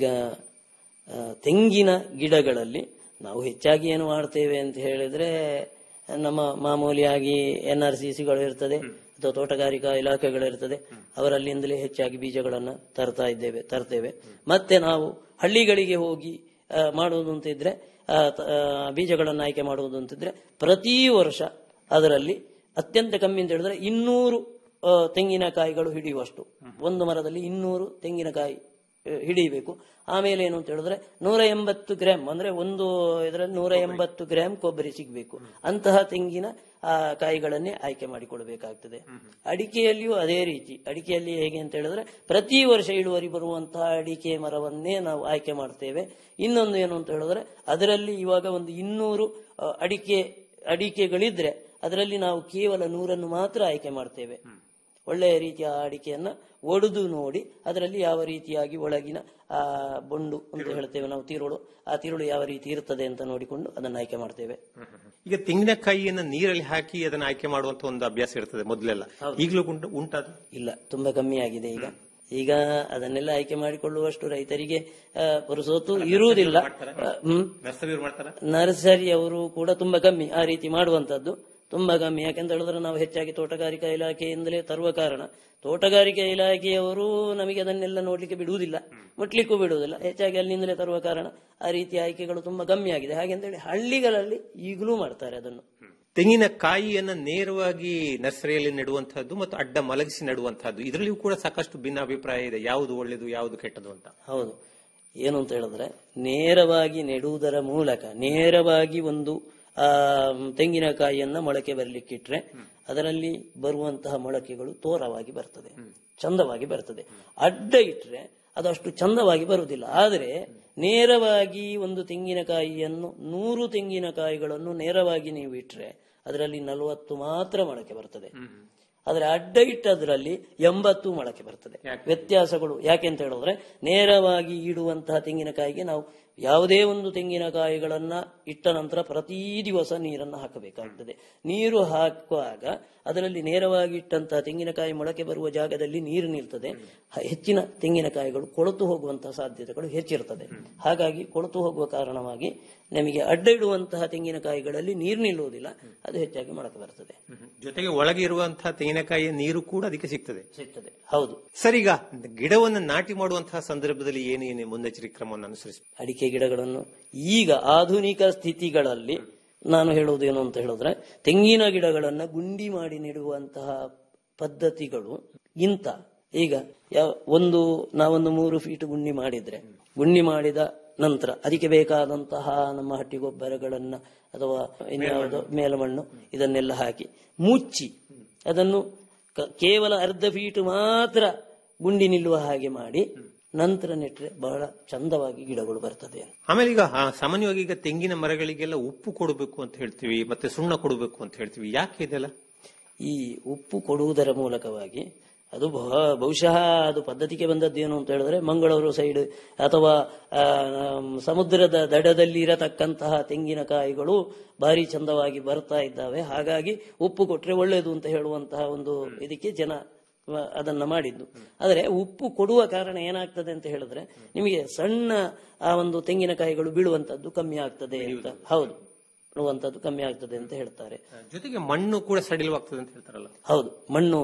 ಆ, ತೆಂಗಿನ ಗಿಡಗಳಲ್ಲಿ ನಾವು ಹೆಚ್ಚಾಗಿ ಏನು ಮಾಡ್ತೇವೆ ಅಂತ ಹೇಳಿದ್ರೆ ನಮ್ಮ ಮಾಮೂಲಿಯಾಗಿ ಎನ್ ಆರ್ ಸಿ ಸಿಗಳು ಇರ್ತದೆ ಅಥವಾ ತೋಟಗಾರಿಕಾ ಇಲಾಖೆಗಳಿರ್ತದೆ ಅವರಲ್ಲಿಂದಲೇ ಹೆಚ್ಚಾಗಿ ಬೀಜಗಳನ್ನ ತರ್ತಾ ಇದ್ದೇವೆ ತರ್ತೇವೆ ಮತ್ತೆ ನಾವು ಹಳ್ಳಿಗಳಿಗೆ ಹೋಗಿ ಆ, ಮಾಡುವುದು ಅಂತ ಇದ್ರೆ ಆ, ತ- ಆ, ಬೀಜಗಳನ್ನು ಆಯ್ಕೆ ಮಾಡುವುದು ಅಂತಿದ್ರೆ ಪ್ರತಿ ವರ್ಷ ಅದರಲ್ಲಿ ಅತ್ಯಂತ ಕಮ್ಮಿ ಅಂತ ಹೇಳಿದ್ರೆ ಇನ್ನೂರು ಆ, ತೆಂಗಿನಕಾಯಿಗಳು ಹಿಡಿಯುವಷ್ಟು ಒಂದು ಮರದಲ್ಲಿ ಇನ್ನೂರು ತೆಂಗಿನಕಾಯಿ ಆ, ಹಿಡಿಯಬೇಕು ಆಮೇಲೆ ಏನು ಅಂತ ಹೇಳಿದ್ರೆ ನೂರ ಎಂಬತ್ತು ಗ್ರಾಮ್ ಅಂದ್ರೆ ಒಂದು ಇದರಲ್ಲಿ ನೂರ ಎಂಬತ್ತು ಗ್ರಾಮ್ ಕೊಬ್ಬರಿ ಸಿಗಬೇಕು ಅಂತಹ ತೆಂಗಿನ ಆ, ಕಾಯಿಗಳನ್ನೇ ಆಯ್ಕೆ ಮಾಡಿಕೊಳ್ಬೇಕಾಗ್ತದೆ ಅಡಿಕೆಯಲ್ಲಿಯೂ ಅದೇ ರೀತಿ ಅಡಿಕೆಯಲ್ಲಿ ಹೇಗೆ ಅಂತ ಹೇಳಿದ್ರೆ ಪ್ರತಿ ವರ್ಷ ಇಳುವರಿ ಬರುವಂತಹ ಅಡಿಕೆ ಮರವನ್ನೇ ನಾವು ಆಯ್ಕೆ ಮಾಡ್ತೇವೆ ಇನ್ನೊಂದು ಏನು ಅಂತ ಹೇಳಿದ್ರೆ ಅದರಲ್ಲಿ ಇವಾಗ ಒಂದು ಇನ್ನೂರು ಆ, ಅಡಿಕೆ ಅಡಿಕೆಗಳಿದ್ರೆ ಅದರಲ್ಲಿ ನಾವು ಕೇವಲ ನೂರನ್ನು ಮಾತ್ರ ಆಯ್ಕೆ ಮಾಡ್ತೇವೆ ಒಳ್ಳೆಯ ರೀತಿಯ ಅಡಿಕೆಯನ್ನ ಒಡೆದು ನೋಡಿ ಅದರಲ್ಲಿ ಯಾವ ರೀತಿಯಾಗಿ ಒಳಗಿನ ಆ ಬೊಂಡು ಅಂತ ಹೇಳ್ತೇವೆ ನಾವು ತಿರುಳು ಆ ತಿರುಳು ಯಾವ ರೀತಿ ಇರ್ತದೆ ಅಂತ ನೋಡಿಕೊಂಡು ಅದನ್ನು ಆಯ್ಕೆ ಮಾಡ್ತೇವೆ ಈಗ ತೆಂಗಿನಕಾಯಿಯನ್ನ ನೀರಲ್ಲಿ ಹಾಕಿ ಅದನ್ನ ಆಯ್ಕೆ ಮಾಡುವಂತ ಒಂದು ಅಭ್ಯಾಸ ಇರ್ತದೆ ಮೊದಲೆಲ್ಲ ಈಗಲೂ ಉಂಟು ಉಂಟದು ಇಲ್ಲ ತುಂಬಾ ಕಮ್ಮಿ ಆಗಿದೆ ಈಗ ಈಗ ಅದನ್ನೆಲ್ಲ ಆಯ್ಕೆ ಮಾಡಿಕೊಳ್ಳುವಷ್ಟು ರೈತರಿಗೆ ಆ, ಪುರುಸೊತ್ತು ಇರುವುದಿಲ್ಲ ಆ, ಹ್ಮ್ ನರ್ಸರಿ ಮಾಡ್ತಾರ ನರ್ಸರಿ ಅವರು ಕೂಡ ತುಂಬಾ ಕಮ್ಮಿ ಆ ರೀತಿ ಮಾಡುವಂತದ್ದು ತುಂಬಾ ಕಮ್ಮಿ ಯಾಕೆಂತ ಹೇಳಿದ್ರೆ ನಾವು ಹೆಚ್ಚಾಗಿ ತೋಟಗಾರಿಕಾ ಇಲಾಖೆಯಿಂದಲೇ ತರುವ ಕಾರಣ ತೋಟಗಾರಿಕೆ ಇಲಾಖೆಯವರು ನಮಗೆ ಅದನ್ನೆಲ್ಲ ನೋಡ್ಲಿಕ್ಕೆ ಬಿಡುವುದಿಲ್ಲ ಮುಟ್ಲಿಕ್ಕೂ ಬಿಡುವುದಿಲ್ಲ ಹೆಚ್ಚಾಗಿ ಅಲ್ಲಿಂದಲೇ ತರುವ ಕಾರಣ ಆ ರೀತಿಯ ಆಯ್ಕೆಗಳು ತುಂಬಾ ಕಮ್ಮಿ ಆಗಿದೆ ಹಾಗೆಂತೇಳಿ ಹಳ್ಳಿಗಳಲ್ಲಿ ಈಗಲೂ ಮಾಡ್ತಾರೆ ಅದನ್ನು ತೆಂಗಿನಕಾಯಿಯನ್ನ ನೇರವಾಗಿ ನರ್ಸರಿಯಲ್ಲಿ ನೆಡುವಂತಹದ್ದು ಮತ್ತು ಅಡ್ಡ ಮಲಗಿಸಿ ನೆಡುವಂತಹದ್ದು ಇದರಲ್ಲಿಯೂ ಕೂಡ ಸಾಕಷ್ಟು ಭಿನ್ನ ಅಭಿಪ್ರಾಯ ಇದೆ ಯಾವುದು ಒಳ್ಳೆಯದು ಯಾವುದು ಕೆಟ್ಟದು ಅಂತ ಹೌದು ಏನು ಅಂತ ಹೇಳಿದ್ರೆ ನೇರವಾಗಿ ನೆಡುವುದರ ಮೂಲಕ ನೇರವಾಗಿ ಒಂದು ಆ ತೆಂಗಿನಕಾಯಿಯನ್ನ ಮೊಳಕೆ ಬರಲಿಕ್ಕಿಟ್ರೆ ಅದರಲ್ಲಿ ಬರುವಂತಹ ಮೊಳಕೆಗಳು ತೋರವಾಗಿ ಬರ್ತದೆ ಚಂದವಾಗಿ ಬರ್ತದೆ ಅಡ್ಡ ಇಟ್ರೆ ಅದು ಅಷ್ಟು ಚಂದವಾಗಿ ಬರುವುದಿಲ್ಲ ಆದರೆ ನೇರವಾಗಿ ಒಂದು ತೆಂಗಿನಕಾಯಿಯನ್ನು ನೂರು ತೆಂಗಿನಕಾಯಿಗಳನ್ನು ನೇರವಾಗಿ ನೀವು ಇಟ್ರೆ ಅದರಲ್ಲಿ ನಲವತ್ತು ಮಾತ್ರ ಮೊಳಕೆ ಬರ್ತದೆ ಆದ್ರೆ ಅಡ್ಡ ಇಟ್ಟದ್ರಲ್ಲಿ ಎಂಬತ್ತು ಮೊಳಕೆ ಬರ್ತದೆ ವ್ಯತ್ಯಾಸಗಳು ಯಾಕೆ ಅಂತ ಹೇಳಿದ್ರೆ ನೇರವಾಗಿ ಇಡುವಂತಹ ತೆಂಗಿನಕಾಯಿಗೆ ನಾವು ಯಾವುದೇ ಒಂದು ತೆಂಗಿನಕಾಯಿಗಳನ್ನ ಇಟ್ಟ ನಂತರ ಪ್ರತಿ ದಿವಸ ನೀರನ್ನು ಹಾಕಬೇಕಾಗ್ತದೆ ನೀರು ಹಾಕುವಾಗ ಅದರಲ್ಲಿ ನೇರವಾಗಿ ಇಟ್ಟಂತಹ ತೆಂಗಿನಕಾಯಿ ಮೊಳಕೆ ಬರುವ ಜಾಗದಲ್ಲಿ ನೀರು ನಿಲ್ತದೆ ಹ- ಹೆಚ್ಚಿನ ತೆಂಗಿನಕಾಯಿಗಳು ಕೊಳತು ಹೋಗುವಂತಹ ಸಾಧ್ಯತೆಗಳು ಹೆಚ್ಚಿರ್ತದೆ ಹಾಗಾಗಿ ಕೊಳತು ಹೋಗುವ ಕಾರಣವಾಗಿ ನಮಗೆ ಅಡ್ಡ ಇಡುವಂತಹ ತೆಂಗಿನಕಾಯಿಗಳಲ್ಲಿ ನೀರು ನಿಲ್ಲುವುದಿಲ್ಲ ಅದು ಹೆಚ್ಚಾಗಿ ಮೊಳಕೆ ಬರ್ತದೆ ಜೊತೆಗೆ ಒಳಗೆ ಇರುವಂತಹ ತೆಂಗಿನಕಾಯಿಯ ನೀರು ಕೂಡ ಅದಕ್ಕೆ ಸಿಗ್ತದೆ ಸಿಗ್ತದೆ ಹೌದು ಸರ್ ಈಗ ಗಿಡವನ್ನು ನಾಟಿ ಮಾಡುವಂತಹ ಸಂದರ್ಭದಲ್ಲಿ ಏನು ಏನು ಮುನ್ನೆಚ್ಚರಿಕೆ ಕ್ರಮವನ್ನು ಅನುಸರಿಸಬೇಕು ಅಡಿಕೆ ಗಿಡಗಳನ್ನು ಈಗ ಆಧುನಿಕ ಸ್ಥಿತಿಗಳಲ್ಲಿ ನಾನು ಹೇಳುವುದೇನು ಅಂತ ಹೇಳಿದ್ರೆ ತೆಂಗಿನ ಗಿಡಗಳನ್ನ ಗುಂಡಿ ಮಾಡಿ ನೆಡುವಂತಹ ಪದ್ಧತಿಗಳು ಇಂತ ಈಗ ಯಾವ ಒಂದು ನಾವೊಂದು ಮೂರು ಫೀಟ್ ಗುಂಡಿ ಮಾಡಿದ್ರೆ ಗುಂಡಿ ಮಾಡಿದ ನಂತರ ಅದಕ್ಕೆ ಬೇಕಾದಂತಹ ನಮ್ಮ ಹಟ್ಟಿ ಗೊಬ್ಬರಗಳನ್ನ ಅಥವಾ ಇನ್ಯಾವುದೋ ಮೇಲ್ಮಣ್ಣು ಇದನ್ನೆಲ್ಲ ಹಾಕಿ ಮುಚ್ಚಿ ಅದನ್ನು ಕ- ಕೇವಲ ಅರ್ಧ ಫೀಟ್ ಮಾತ್ರ ಗುಂಡಿ ನಿಲ್ಲುವ ಹಾಗೆ ಮಾಡಿ ನಂತರ ನೆಟ್ರೆ ಬಹಳ ಚಂದವಾಗಿ ಗಿಡಗಳು ಬರ್ತದೆ ಆಮೇಲೆ ಈಗ ಆ, ಸಾಮಾನ್ಯವಾಗಿ ಈಗ ತೆಂಗಿನ ಮರಗಳಿಗೆಲ್ಲ ಉಪ್ಪು ಕೊಡಬೇಕು ಅಂತ ಹೇಳ್ತೀವಿ ಮತ್ತೆ ಸುಣ್ಣ ಕೊಡಬೇಕು ಅಂತ ಹೇಳ್ತೀವಿ ಯಾಕೆ ಇದೆಲ್ಲ ಈ ಉಪ್ಪು ಕೊಡುವುದರ ಮೂಲಕವಾಗಿ ಅದು ಬಹ- ಬಹುಶಃ ಅದು ಪದ್ಧತಿಗೆ ಬಂದದ್ದೇನು ಅಂತ ಹೇಳಿದ್ರೆ ಮಂಗಳೂರು ಸೈಡ್ ಅಥವಾ ಆ, ನಮ್ ಸಮುದ್ರದ ದಡದಲ್ಲಿ ಇರತಕ್ಕಂತಹ ತೆಂಗಿನಕಾಯಿಗಳು ಭಾರಿ ಚಂದವಾಗಿ ಬರ್ತಾ ಇದ್ದಾವೆ ಹಾಗಾಗಿ ಉಪ್ಪು ಕೊಟ್ರೆ ಒಳ್ಳೆಯದು ಅಂತ ಹೇಳುವಂತಹ ಒಂದು ಇದಕ್ಕೆ ಜನ ಆ, ಅದನ್ನ ಮಾಡಿದ್ದು ಆದರೆ ಉಪ್ಪು ಕೊಡುವ ಕಾರಣ ಏನಾಗ್ತದೆ ಅಂತ ಹೇಳಿದ್ರೆ ನಿಮಗೆ ಸಣ್ಣ ಆ ಒಂದು ತೆಂಗಿನಕಾಯಿಗಳು ಬೀಳುವಂತದ್ದು ಕಮ್ಮಿ ಆಗ್ತದೆ ಅಂತ ಹೌದು ಬೀಳುವಂತದ್ದು ಕಮ್ಮಿ ಆಗ್ತದೆ ಅಂತ ಹೇಳ್ತಾರೆ ಜೊತೆಗೆ ಮಣ್ಣು ಕೂಡ ಸಡಿಲವಾಗ್ತದೆ ಅಂತ ಹೇಳ್ತಾರಲ್ಲ ಹೌದು ಮಣ್ಣು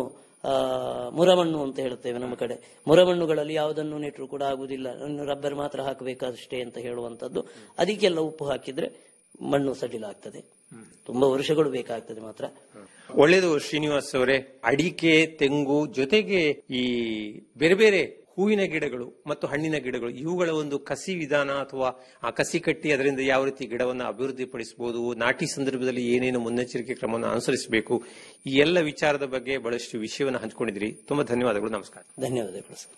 ಆ, ಮುರಮಣ್ಣು ಅಂತ ಹೇಳ್ತೇವೆ ನಮ್ಮ ಕಡೆ ಮುರಮಣ್ಣುಗಳಲ್ಲಿ ಯಾವುದನ್ನು ನೆಟ್ಟರು ಕೂಡ ಆಗುದಿಲ್ಲ ಇನ್ನು ರಬ್ಬರ್ ಮಾತ್ರ ಹಾಕಬೇಕಷ್ಟೇ ಅಂತ ಹೇಳುವಂತದ್ದು ಅದಕ್ಕೆಲ್ಲ ಉಪ್ಪು ಹಾಕಿದ್ರೆ ಮಣ್ಣು ಸಡಿಲಾಗ್ತದೆ ತುಂಬಾ ವರ್ಷಗಳು ಬೇಕಾಗ್ತದೆ ಮಾತ್ರ ಒಳ್ಳೆಯದು ಶ್ರೀನಿವಾಸ್ ಅವರೇ ಅಡಿಕೆ ತೆಂಗು ಜೊತೆಗೆ ಈ ಬೇರೆ ಬೇರೆ ಹೂವಿನ ಗಿಡಗಳು ಮತ್ತು ಹಣ್ಣಿನ ಗಿಡಗಳು ಇವುಗಳ ಒಂದು ಕಸಿ ವಿಧಾನ ಅಥವಾ ಆ ಕಸಿ ಕಟ್ಟಿ ಅದರಿಂದ ಯಾವ ರೀತಿ ಗಿಡವನ್ನು ಅಭಿವೃದ್ಧಿಪಡಿಸಬಹುದು ನಾಟಿ ಸಂದರ್ಭದಲ್ಲಿ ಏನೇನು ಮುನ್ನೆಚ್ಚರಿಕೆ ಕ್ರಮವನ್ನು ಅನುಸರಿಸಬೇಕು ಈ ಎಲ್ಲ ವಿಚಾರದ ಬಗ್ಗೆ ಬಹಳಷ್ಟು ವಿಷಯವನ್ನು ಹಂಚಿಕೊಂಡಿದ್ರಿ ತುಂಬಾ ಧನ್ಯವಾದಗಳು ನಮಸ್ಕಾರ ಧನ್ಯವಾದಗಳು ಸರ್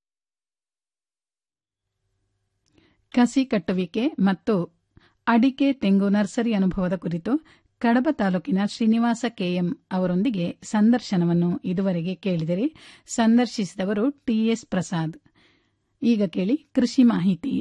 ಕಸಿ ಕಟ್ಟುವಿಕೆ ಮತ್ತು ಅಡಿಕೆ ತೆಂಗು ನರ್ಸರಿ ಅನುಭವದ ಕುರಿತು ಕಡಬ ತಾಲೂಕಿನ ಶ್ರೀನಿವಾಸ ಕೆಎಂ ಅವರೊಂದಿಗೆ ಸಂದರ್ಶನವನ್ನು ಇದುವರೆಗೆ ಕೇಳಿದರೆ ಸಂದರ್ಶಿಸಿದವರು ಟಿಎಸ್ ಪ್ರಸಾದ್ ಈಗ ಕೇಳಿ ಕೃಷಿ ಮಾಹಿತಿ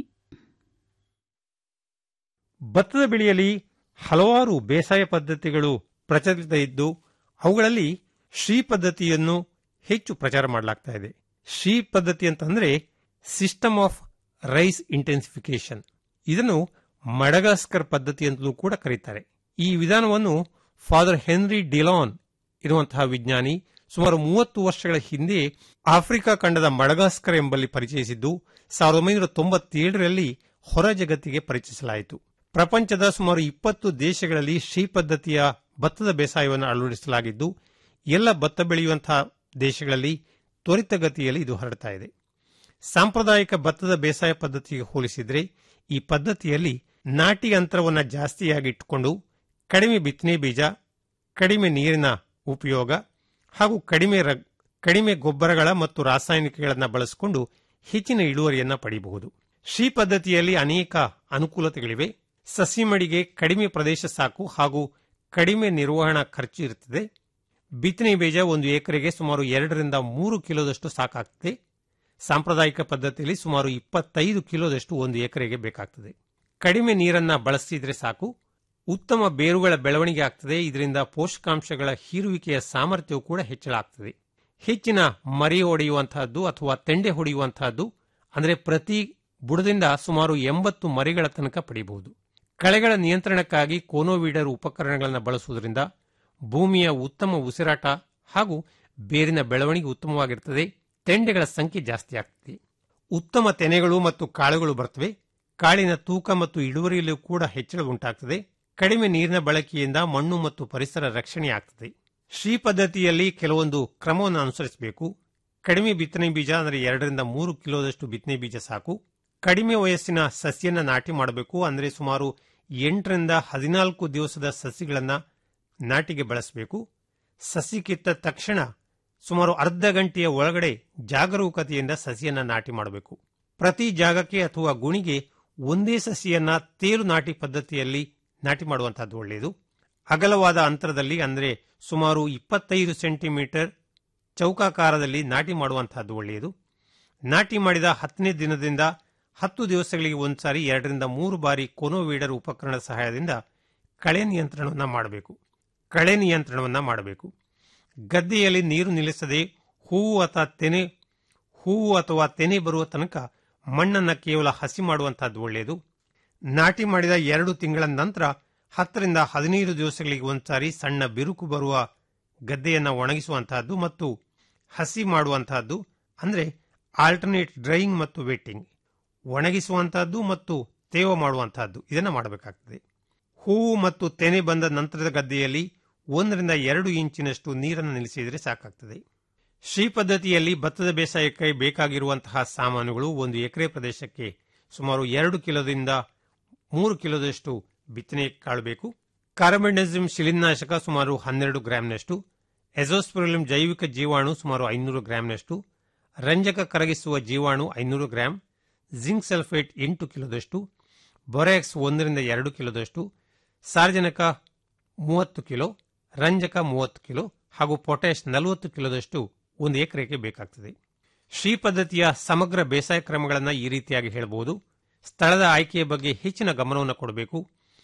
ಭತ್ತದ ಬೆಳೆಯಲ್ಲಿ ಹಲವಾರು ಬೇಸಾಯ ಪದ್ಧತಿಗಳು ಪ್ರಚಲಿತ ಇದ್ದು ಅವುಗಳಲ್ಲಿ ಶ್ರೀ ಪದ್ಧತಿಯನ್ನು ಹೆಚ್ಚು ಪ್ರಚಾರ ಮಾಡಲಾಗ್ತಾ ಇದೆ ಶ್ರೀ ಪದ್ಧತಿ ಅಂತಂದ್ರೆ ಸಿಸ್ಟಮ್ ಆಫ್ ರೈಸ್ ಇಂಟೆನ್ಸಿಫಿಕೇಶನ್ ಇದನ್ನು ಮಡಗಾಸ್ಕರ್ ಪದ್ಧತಿ ಅಂತಲೂ ಕೂಡ ಕರೀತಾರೆ ಈ ವಿಧಾನವನ್ನು ಫಾದರ್ ಹೆನ್ರಿ ಡಿಲಾನ್ ಇರುವಂತಹ ವಿಜ್ಞಾನಿ ಸುಮಾರು ಮೂವತ್ತು ವರ್ಷಗಳ ಹಿಂದೆ ಆಫ್ರಿಕಾ ಖಂಡದ ಮಡಗಾಸ್ಕರ್ ಎಂಬಲ್ಲಿ ಪರಿಚಯಿಸಿದ್ದು ಸಾವಿರದ ಒಂಬೈನೂರ ತೊಂಬತ್ತೇಳರಲ್ಲಿ ಹೊರ ಜಗತ್ತಿಗೆ ಪರಿಚಯಿಸಲಾಯಿತು ಪ್ರಪಂಚದ ಸುಮಾರು ಇಪ್ಪತ್ತು ದೇಶಗಳಲ್ಲಿ ಶ್ರೀ ಪದ್ಧತಿಯ ಭತ್ತದ ಬೇಸಾಯವನ್ನು ಅಳವಡಿಸಲಾಗಿದ್ದು ಎಲ್ಲ ಭತ್ತ ಬೆಳೆಯುವಂತಹ ದೇಶಗಳಲ್ಲಿ ತ್ವರಿತಗತಿಯಲ್ಲಿ ಇದು ಹರಡ್ತಾ ಇದೆ ಸಾಂಪ್ರದಾಯಿಕ ಭತ್ತದ ಬೇಸಾಯ ಪದ್ಧತಿಗೆ ಹೋಲಿಸಿದರೆ ಈ ಪದ್ಧತಿಯಲ್ಲಿ ನಾಟಿ ಅಂತರವನ್ನು ಜಾಸ್ತಿಯಾಗಿ ಇಟ್ಟುಕೊಂಡು ಕಡಿಮೆ ಬಿತ್ತನೆ ಬೀಜ ಕಡಿಮೆ ನೀರಿನ ಉಪಯೋಗ ಹಾಗೂ ಕಡಿಮೆ ರ- ಕಡಿಮೆ ಗೊಬ್ಬರಗಳ ಮತ್ತು ರಾಸಾಯನಿಕಗಳನ್ನು ಬಳಸಿಕೊಂಡು ಹೆಚ್ಚಿನ ಇಳುವರಿಯನ್ನು ಪಡೆಯಬಹುದು ಶ್ರೀ ಪದ್ಧತಿಯಲ್ಲಿ ಅನೇಕ ಅನುಕೂಲತೆಗಳಿವೆ ಸಸಿ ಮಡಿಗೆ ಕಡಿಮೆ ಪ್ರದೇಶ ಸಾಕು ಹಾಗೂ ಕಡಿಮೆ ನಿರ್ವಹಣಾ ಖರ್ಚು ಇರುತ್ತದೆ ಬಿತ್ತನೆ ಬೀಜ ಒಂದು ಎಕರೆಗೆ ಸುಮಾರು ಎರಡರಿಂದ ಮೂರು ಕಿಲೋದಷ್ಟು ಸಾಕಾಗ್ತದೆ ಸಾಂಪ್ರದಾಯಿಕ ಪದ್ಧತಿಯಲ್ಲಿ ಸುಮಾರು ಇಪ್ಪತ್ತೈದು ಕಿಲೋದಷ್ಟು ಒಂದು ಎಕರೆಗೆ ಬೇಕಾಗ್ತದೆ ಕಡಿಮೆ ನೀರನ್ನ ಬಳಸಿದ್ರೆ ಸಾಕು ಉತ್ತಮ ಬೇರುಗಳ ಬೆಳವಣಿಗೆ ಆಗ್ತದೆ ಇದರಿಂದ ಪೋಷಕಾಂಶಗಳ ಹೀರುವಿಕೆಯ ಸಾಮರ್ಥ್ಯವು ಕೂಡ ಹೆಚ್ಚಳ ಆಗ್ತದೆ ಹೆಚ್ಚಿನ ಮರಿ ಹೊಡೆಯುವಂತಹದ್ದು ಅಥವಾ ತೆಂಡೆ ಹೊಡೆಯುವಂತಹದ್ದು ಅಂದರೆ ಪ್ರತಿ ಬುಡದಿಂದ ಸುಮಾರು ಎಂಬತ್ತು ಮರಿಗಳ ತನಕ ಪಡೆಯಬಹುದು ಕಳೆಗಳ ನಿಯಂತ್ರಣಕ್ಕಾಗಿ ಕೋನೋವೀಡರ್ ಉಪಕರಣಗಳನ್ನು ಬಳಸುವುದರಿಂದ ಭೂಮಿಯ ಉತ್ತಮ ಉಸಿರಾಟ ಹಾಗೂ ಬೇರಿನ ಬೆಳವಣಿಗೆ ಉತ್ತಮವಾಗಿರುತ್ತದೆ ತೆಂಡೆಗಳ ಸಂಖ್ಯೆ ಜಾಸ್ತಿ ಆಗ್ತದೆ ಉತ್ತಮ ತೆನೆಗಳು ಮತ್ತು ಕಾಳುಗಳು ಬರ್ತವೆ ಕಾಳಿನ ತೂಕ ಮತ್ತು ಇಳುವರಿಯಲ್ಲೂ ಕೂಡ ಹೆಚ್ಚಳ ಉಂಟಾಗ್ತದೆ ಕಡಿಮೆ ನೀರಿನ ಬಳಕೆಯಿಂದ ಮಣ್ಣು ಮತ್ತು ಪರಿಸರ ರಕ್ಷಣೆ ಆಗ್ತದೆ ಶ್ರೀ ಪದ್ಧತಿಯಲ್ಲಿ ಕೆಲವೊಂದು ಕ್ರಮವನ್ನು ಅನುಸರಿಸಬೇಕು ಕಡಿಮೆ ಬಿತ್ತನೆ ಬೀಜ ಅಂದರೆ ಎರಡರಿಂದ ಮೂರು ಕಿಲೋದಷ್ಟು ಬಿತ್ತನೆ ಬೀಜ ಸಾಕು ಕಡಿಮೆ ವಯಸ್ಸಿನ ಸಸಿಯನ್ನ ನಾಟಿ ಮಾಡಬೇಕು ಅಂದರೆ ಸುಮಾರು ಎಂಟರಿಂದ ಹದಿನಾಲ್ಕು ದಿವಸದ ಸಸಿಗಳನ್ನ ನಾಟಿಗೆ ಬಳಸಬೇಕು ಸಸಿ ಕಿತ್ತ ತಕ್ಷಣ ಸುಮಾರು ಅರ್ಧ ಗಂಟೆಯ ಒಳಗಡೆ ಜಾಗರೂಕತೆಯಿಂದ ಸಸಿಯನ್ನ ನಾಟಿ ಮಾಡಬೇಕು ಪ್ರತಿ ಜಾಗಕ್ಕೆ ಅಥವಾ ಗುಣಿಗೆ ಒಂದೇ ಸಸಿಯನ್ನ ತೇಲು ನಾಟಿ ಪದ್ಧತಿಯಲ್ಲಿ ನಾಟಿ ಮಾಡುವಂತಹದ್ದು ಒಳ್ಳೆಯದು ಅಗಲವಾದ ಅಂತರದಲ್ಲಿ ಅಂದರೆ ಸುಮಾರು ಇಪ್ಪತ್ತೈದು ಸೆಂಟಿಮೀಟರ್ ಚೌಕಾಕಾರದಲ್ಲಿ ನಾಟಿ ಮಾಡುವಂತಹದ್ದು ಒಳ್ಳೆಯದು ನಾಟಿ ಮಾಡಿದ ಹತ್ತನೇ ದಿನದಿಂದ ಹತ್ತು ದಿವಸಗಳಿಗೆ ಒಂದ್ಸಾರಿ ಎರಡರಿಂದ ಮೂರು ಬಾರಿ ಕೊನೋವೀಡರ್ ಉಪಕರಣದ ಸಹಾಯದಿಂದ ಕಳೆ ನಿಯಂತ್ರಣವನ್ನು ಮಾಡಬೇಕು ಕಳೆ ನಿಯಂತ್ರಣವನ್ನು ಮಾಡಬೇಕು ಗದ್ದೆಯಲ್ಲಿ ನೀರು ನಿಲ್ಲಿಸದೆ ಹೂವು ಅಥವಾ ತೆನೆ ಹೂವು ಅಥವಾ ತೆನೆ ಬರುವ ತನಕ ಮಣ್ಣನ್ನು ಕೇವಲ ಹಸಿ ಮಾಡುವಂತಹದ್ದು ಒಳ್ಳೆಯದು ನಾಟಿ ಮಾಡಿದ ಎರಡು ತಿಂಗಳ ನಂತರ ಹತ್ತರಿಂದ ಹದಿನೈದು ದಿವಸಗಳಿಗೆ ಒಂದ್ಸಾರಿ ಸಣ್ಣ ಬಿರುಕು ಬರುವ ಗದ್ದೆಯನ್ನು ಒಣಗಿಸುವಂತಹದ್ದು ಮತ್ತು ಹಸಿ ಮಾಡುವಂತಹದ್ದು ಅಂದರೆ ಆಲ್ಟರ್ನೇಟ್ ಡ್ರೈಯಿಂಗ್ ಮತ್ತು ವೆಟ್ಟಿಂಗ್ ಒಣಗಿಸುವಂತಹದ್ದು ಮತ್ತು ತೇವ ಮಾಡುವಂತಹದ್ದು ಇದನ್ನು ಮಾಡಬೇಕಾಗ್ತದೆ ಹೂವು ಮತ್ತು ತೆನೆ ಬಂದ ನಂತರದ ಗದ್ದೆಯಲ್ಲಿ ಒಂದರಿಂದ ಎರಡು ಇಂಚಿನಷ್ಟು ನೀರನ್ನು ನಿಲ್ಲಿಸಿದರೆ ಸಾಕಾಗ್ತದೆ ಶ್ರೀ ಪದ್ಧತಿಯಲ್ಲಿ ಭತ್ತದ ಬೇಸಾಯಕ್ಕೆ ಬೇಕಾಗಿರುವಂತಹ ಸಾಮಾನುಗಳು ಒಂದು ಎಕರೆ ಪ್ರದೇಶಕ್ಕೆ ಸುಮಾರು ಎರಡು ಕಿಲೋದಿಂದ ಮೂರು ಕಿಲೋದಷ್ಟು ಬಿತ್ತನೆ ಕಾಳು ಬೇಕು ಕಾರ್ಬೆಂಡಜಿಮ್ ಶಿಲೀನಾಶಕ ಸುಮಾರು ಹನ್ನೆರಡು ಗ್ರಾಂನಷ್ಟು ಎಜೋಸ್ಪಿರಲಿಂ ಜೈವಿಕ ಜೀವಾಣು ಸುಮಾರು ಐನೂರು ಗ್ರಾಂನಷ್ಟು ರಂಜಕ ಕರಗಿಸುವ ಜೀವಾಣು ಐನೂರು ಗ್ರಾಂ ಜಿಂಕ್ ಸಲ್ಫೇಟ್ ಎಂಟು ಕಿಲೋದಷ್ಟು ಬೊರಾಕ್ಸ್ ಒಂದರಿಂದ ಎರಡು ಕಿಲೋದಷ್ಟು ಸಾರ್ವಜನಿಕ ಮೂವತ್ತು ಕಿಲೋ ರಂಜಕ ಮೂವತ್ತು ಕಿಲೋ ಹಾಗೂ ಪೊಟ್ಯಾಶ್ ನಲವತ್ತು ಕಿಲೋದಷ್ಟು ಒಂದು ಎಕರೆಗೆ ಬೇಕಾಗ್ತದೆ ಶ್ರೀ ಪದ್ಧತಿಯ ಸಮಗ್ರ ಬೇಸಾಯ ಕ್ರಮಗಳನ್ನು ಈ ರೀತಿಯಾಗಿ ಹೇಳಬಹುದು ಸ್ಥಳದ ಆಯ್ಕೆಯ ಬಗ್ಗೆ ಹೆಚ್ಚಿನ ಗಮನವನ್ನು ಕೊಡಬೇಕು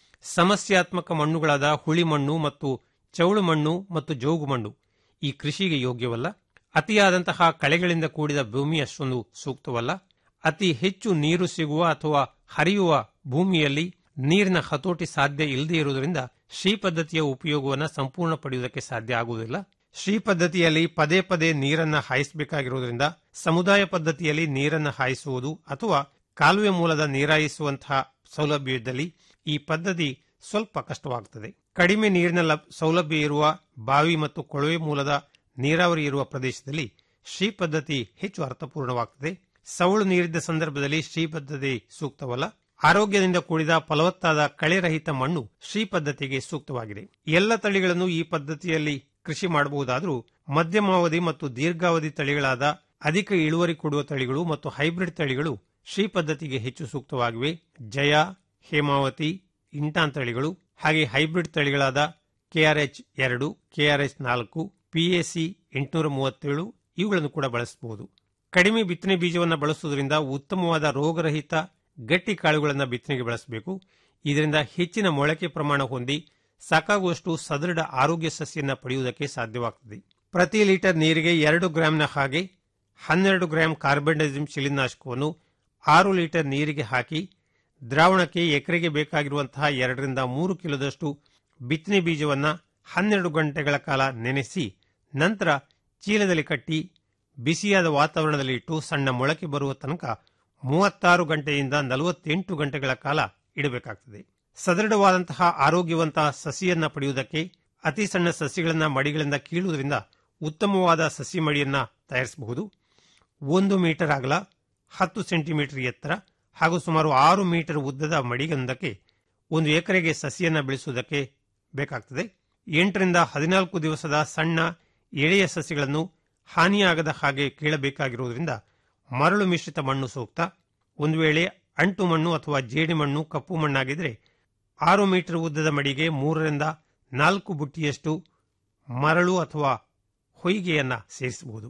ಸಮಸ್ಯಾತ್ಮಕ ಮಣ್ಣುಗಳಾದ ಹುಳಿ ಮಣ್ಣು ಮತ್ತು ಚೌಳು ಮಣ್ಣು ಮತ್ತು ಜೋಗು ಮಣ್ಣು ಈ ಕೃಷಿಗೆ ಯೋಗ್ಯವಲ್ಲ ಅತಿಯಾದಂತಹ ಕಳೆಗಳಿಂದ ಕೂಡಿದ ಭೂಮಿ ಅಷ್ಟೊಂದು ಸೂಕ್ತವಲ್ಲ ಅತಿ ಹೆಚ್ಚು ನೀರು ಸಿಗುವ ಅಥವಾ ಹರಿಯುವ ಭೂಮಿಯಲ್ಲಿ ನೀರಿನ ಹತೋಟಿ ಸಾಧ್ಯ ಇಲ್ಲದೆ ಇರುವುದರಿಂದ ಶ್ರೀ ಪದ್ಧತಿಯ ಉಪಯೋಗವನ್ನು ಸಂಪೂರ್ಣ ಪಡೆಯುವುದಕ್ಕೆ ಸಾಧ್ಯ ಆಗುವುದಿಲ್ಲ ಶ್ರೀ ಪದ್ಧತಿಯಲ್ಲಿ ಪದೇ ಪದೇ ನೀರನ್ನ ಹಾಯಿಸಬೇಕಾಗಿರುವುದರಿಂದ ಸಮುದಾಯ ಪದ್ಧತಿಯಲ್ಲಿ ನೀರನ್ನು ಹಾಯಿಸುವುದು ಅಥವಾ ಕಾಲುವೆ ಮೂಲದ ನೀರಾಯಿಸುವಂತಹ ಸೌಲಭ್ಯದಲ್ಲಿ ಈ ಪದ್ಧತಿ ಸ್ವಲ್ಪ ಕಷ್ಟವಾಗುತ್ತದೆ ಕಡಿಮೆ ನೀರಿನ ಲಭ್- ಸೌಲಭ್ಯ ಇರುವ ಬಾವಿ ಮತ್ತು ಕೊಳವೆ ಮೂಲದ ನೀರಾವರಿ ಇರುವ ಪ್ರದೇಶದಲ್ಲಿ ಶ್ರೀ ಪದ್ಧತಿ ಹೆಚ್ಚು ಅರ್ಥಪೂರ್ಣವಾಗುತ್ತದೆ ಸವಳು ನೀರಿದ್ದ ಸಂದರ್ಭದಲ್ಲಿ ಶ್ರೀ ಪದ್ಧತಿ ಸೂಕ್ತವಲ್ಲ ಆರೋಗ್ಯದಿಂದ ಕೂಡಿದ ಫಲವತ್ತಾದ ಕಳೆರಹಿತ ಮಣ್ಣು ಶ್ರೀ ಪದ್ಧತಿಗೆ ಸೂಕ್ತವಾಗಿದೆ ಎಲ್ಲ ತಳಿಗಳನ್ನು ಈ ಪದ್ಧತಿಯಲ್ಲಿ ಕೃಷಿ ಮಾಡಬಹುದಾದರೂ ಮಧ್ಯಮಾವಧಿ ಮತ್ತು ದೀರ್ಘಾವಧಿ ತಳಿಗಳಾದ ಅಧಿಕ ಇಳುವರಿ ಕೊಡುವ ತಳಿಗಳು ಮತ್ತು ಹೈಬ್ರಿಡ್ ತಳಿಗಳು ಶ್ರೀ ಪದ್ಧತಿಗೆ ಹೆಚ್ಚು ಸೂಕ್ತವಾಗಿವೆ ಜಯ ಹೇಮಾವತಿ ಇಂಟಾನ್ ತಳಿಗಳು ಹಾಗೆ ಹೈಬ್ರಿಡ್ ತಳಿಗಳಾದ ಕೆಆರ್ಎಚ್ ಎರಡು ಕೆಆರ್ಎಚ್ ನಾಲ್ಕು ಪಿಎಸಿ ಎಂಟುನೂರ ಮೂವತ್ತೇಳು ಇವುಗಳನ್ನು ಕೂಡ ಬಳಸಬಹುದು ಕಡಿಮೆ ಬಿತ್ತನೆ ಬೀಜವನ್ನು ಬಳಸುವುದರಿಂದ ಉತ್ತಮವಾದ ರೋಗರಹಿತ ಗಟ್ಟಿ ಕಾಳುಗಳನ್ನು ಬಿತ್ತನೆಗೆ ಬಳಸಬೇಕು ಇದರಿಂದ ಹೆಚ್ಚಿನ ಮೊಳಕೆ ಪ್ರಮಾಣ ಹೊಂದಿ ಸಾಕಾಗುವಷ್ಟು ಸದೃಢ ಆರೋಗ್ಯ ಸಸ್ಯನ ಪಡೆಯುವುದಕ್ಕೆ ಸಾಧ್ಯವಾಗುತ್ತದೆ ಪ್ರತಿ ಲೀಟರ್ ನೀರಿಗೆ ಎರಡು ಗ್ರಾಂನ ಹಾಗೆ ಹನ್ನೆರಡು ಗ್ರಾಂ ಕಾರ್ಬನ್ಡೈಸಿಮ್ ಶಿಲೀನಾಶಕವನ್ನು ಆರು ಲೀಟರ್ ನೀರಿಗೆ ಹಾಕಿ ದ್ರಾವಣಕ್ಕೆ ಎಕರೆಗೆ ಬೇಕಾಗಿರುವಂತಹ ಎರಡರಿಂದ ಮೂರು ಕಿಲೋದಷ್ಟು ಬಿತ್ತನೆ ಬೀಜವನ್ನು ಹನ್ನೆರಡು ಗಂಟೆಗಳ ಕಾಲ ನೆನೆಸಿ ನಂತರ ಚೀಲದಲ್ಲಿ ಕಟ್ಟಿ ಬಿಸಿಯಾದ ವಾತಾವರಣದಲ್ಲಿ ಇಟ್ಟು ಸಣ್ಣ ಮೊಳಕೆ ಬರುವ ತನಕ ಮೂವತ್ತಾರು ಗಂಟೆಯಿಂದ ನಲವತ್ತೆಂಟು ಗಂಟೆಗಳ ಕಾಲ ಇಡಬೇಕಾಗ್ತದೆ ಸದೃಢವಾದಂತಹ ಆರೋಗ್ಯವಂತಹ ಸಸಿಯನ್ನ ಪಡೆಯುವುದಕ್ಕೆ ಅತಿ ಸಣ್ಣ ಸಸಿಗಳನ್ನ ಮಡಿಗಳಿಂದ ಕೀಳುವುದರಿಂದ ಉತ್ತಮವಾದ ಸಸಿ ಮಡಿಯನ್ನ ತಯಾರಿಸಬಹುದು ಒಂದು ಮೀಟರ್ ಅಗಲ ಹತ್ತು ಸೆಂಟಿಮೀಟರ್ ಎತ್ತರ ಹಾಗೂ ಸುಮಾರು ಆರು ಮೀಟರ್ ಉದ್ದದ ಮಡಿಗೊಂದಕ್ಕೆ ಒಂದು ಎಕರೆಗೆ ಸಸಿಯನ್ನ ಬೆಳೆಸುವುದಕ್ಕೆ ಬೇಕಾಗ್ತದೆ ಎಂಟರಿಂದ ಹದಿನಾಲ್ಕು ದಿವಸದ ಸಣ್ಣ ಎಳೆಯ ಸಸಿಗಳನ್ನು ಹಾನಿಯಾಗದ ಹಾಗೆ ಕೀಳಬೇಕಾಗಿರುವುದರಿಂದ ಮರಳು ಮಿಶ್ರಿತ ಮಣ್ಣು ಸೂಕ್ತ ಒಂದು ವೇಳೆ ಅಂಟು ಮಣ್ಣು ಅಥವಾ ಜೇಡಿ ಮಣ್ಣು ಕಪ್ಪು ಮಣ್ಣಾಗಿದ್ದರೆ ಆರು ಮೀಟರ್ ಉದ್ದದ ಮಡಿಗೆ ಮೂರರಿಂದ ನಾಲ್ಕು ಬುಟ್ಟಿಯಷ್ಟು ಮರಳು ಅಥವಾ ಹೊಯ್ಗೆಯನ್ನ ಸೇರಿಸಬಹುದು